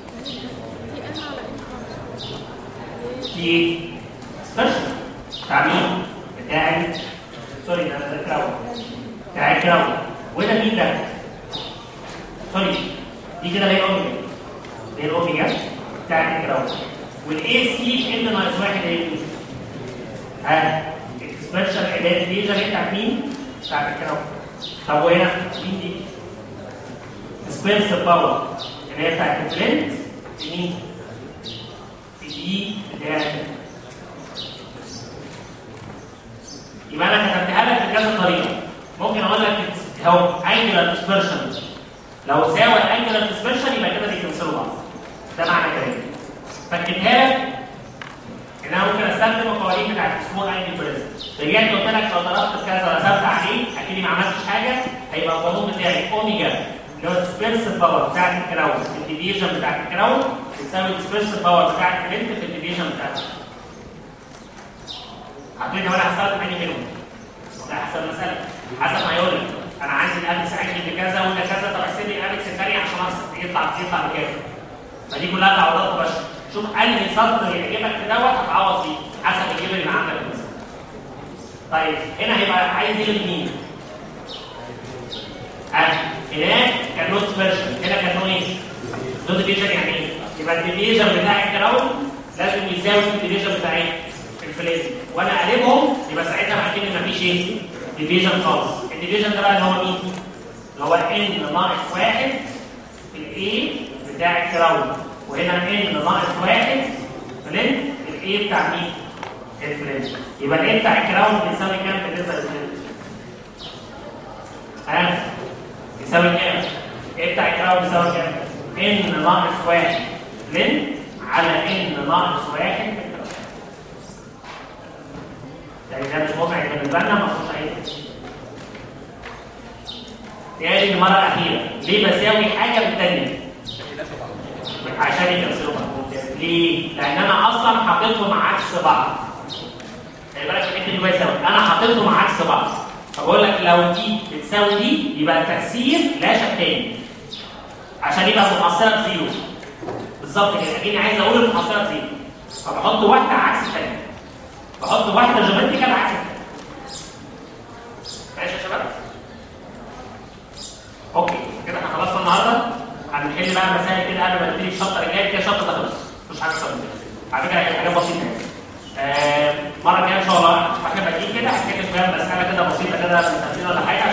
[SPEAKER 1] دي ايه؟ سبيشال بتاع مين؟ بتاع سوري ده ده كراون بتاع الكراون وده مين ده؟ سوري دي كده هي الاوميجا هي الاوميجا بتاعت الكراون والاي سي ان ناقص واحد هي مين؟ ها اكسبرشن علاج دي هي بتاعت مين؟ بتاعت الكراون طب وهنا مين دي؟ سبيرس باور اللي هي بتاعت البرنت مين؟ دي بتاعت يبقى انا كتبتها لك بكذا طريقه ممكن اقول لك هو انجلر ديسبرشن لو ساوى الانجلر ديسبرشن يبقى كده بيكنسلوا بعض ده معنى كلامي فكتبها لك ان انا ممكن استخدم القوانين بتاعت سمول انجل بريزنت رجعت قلت لك لو ضربت في كذا رسمت عليه اكيد ما عملتش حاجه هيبقى القانون بتاعي اوميجا اللي هو الديسبيرسيف باور بتاعت الكراون الديفيجن بتاعت الكراون بتساوي الديسبيرسيف باور بتاعت البنت في الديفيجن بتاعتها هتقولي هو انا هستخدم انهي منهم؟ ده حسب المساله حسب ما يقول لك انا عندي الابكس عندي بكذا وده كذا طب احسب لي الابكس الثانيه عشان أحسب يطلع يطلع بكام فدي كلها تعويضات مباشره شوف انهي سطر يعجبك في دوت هتعوض فيه حسب الجبل اللي عندك مثلا طيب هنا هيبقى عايز يلغي مين؟ ها هناك كان نوت فيرجن هنا كان نوت ايه؟ نوت ديفيجن يعني ايه؟ يبقى الديفيجن بتاع الكراون لازم يساوي الديفيجن بتاع ايه؟ الفلازي وانا اقلبهم يبقى ساعتها هحكي ان مفيش ايه؟ ديفيجن خالص الديفيجن ده بقى اللي هو مين؟ اللي هو ان ناقص واحد في الايه بتاع الكراون وهنا ان ناقص واحد فلين الايه بتاع مين؟ الفلين يبقى الايه بتاع الكراون بيساوي كام بالنسبه للفلين؟ ها؟ يساوي كام؟ ايه بتاع الكراون بيساوي كام؟ ان ناقص واحد فلين على ان ناقص واحد في الكراون يعني ده مش مزعج بالنسبه لنا ما فيهوش اي تاني المره الاخيره ليه بساوي حاجه بالثانيه؟ عشان يكنسلوا بعض ليه؟ لان انا اصلا حاططهم عكس بعض خلي بالك الحته دي كويس قوي انا حاططهم عكس بعض فبقول لك لو دي بتساوي دي يبقى التكسير لا شكاني عشان يبقى المحصله بزيرو بالظبط كده اكني عايز اقول المحصله بزيرو فبحط واحده عكس الثانيه بحط واحده جيومتريكال عكس الثانيه ماشي يا شباب اوكي كده احنا خلصنا النهارده هنحل بقى مسائل كده قبل ما نبتدي الشابتر الجاي كده الشابتر ده خلص مش حاجه اكتر من كده على فكره هي حاجات بسيطه يعني آه، المره الجايه ان شاء الله واحنا بادئين كده هنتكلم شويه مساله كده بسيطه كده من سنتين ولا حاجه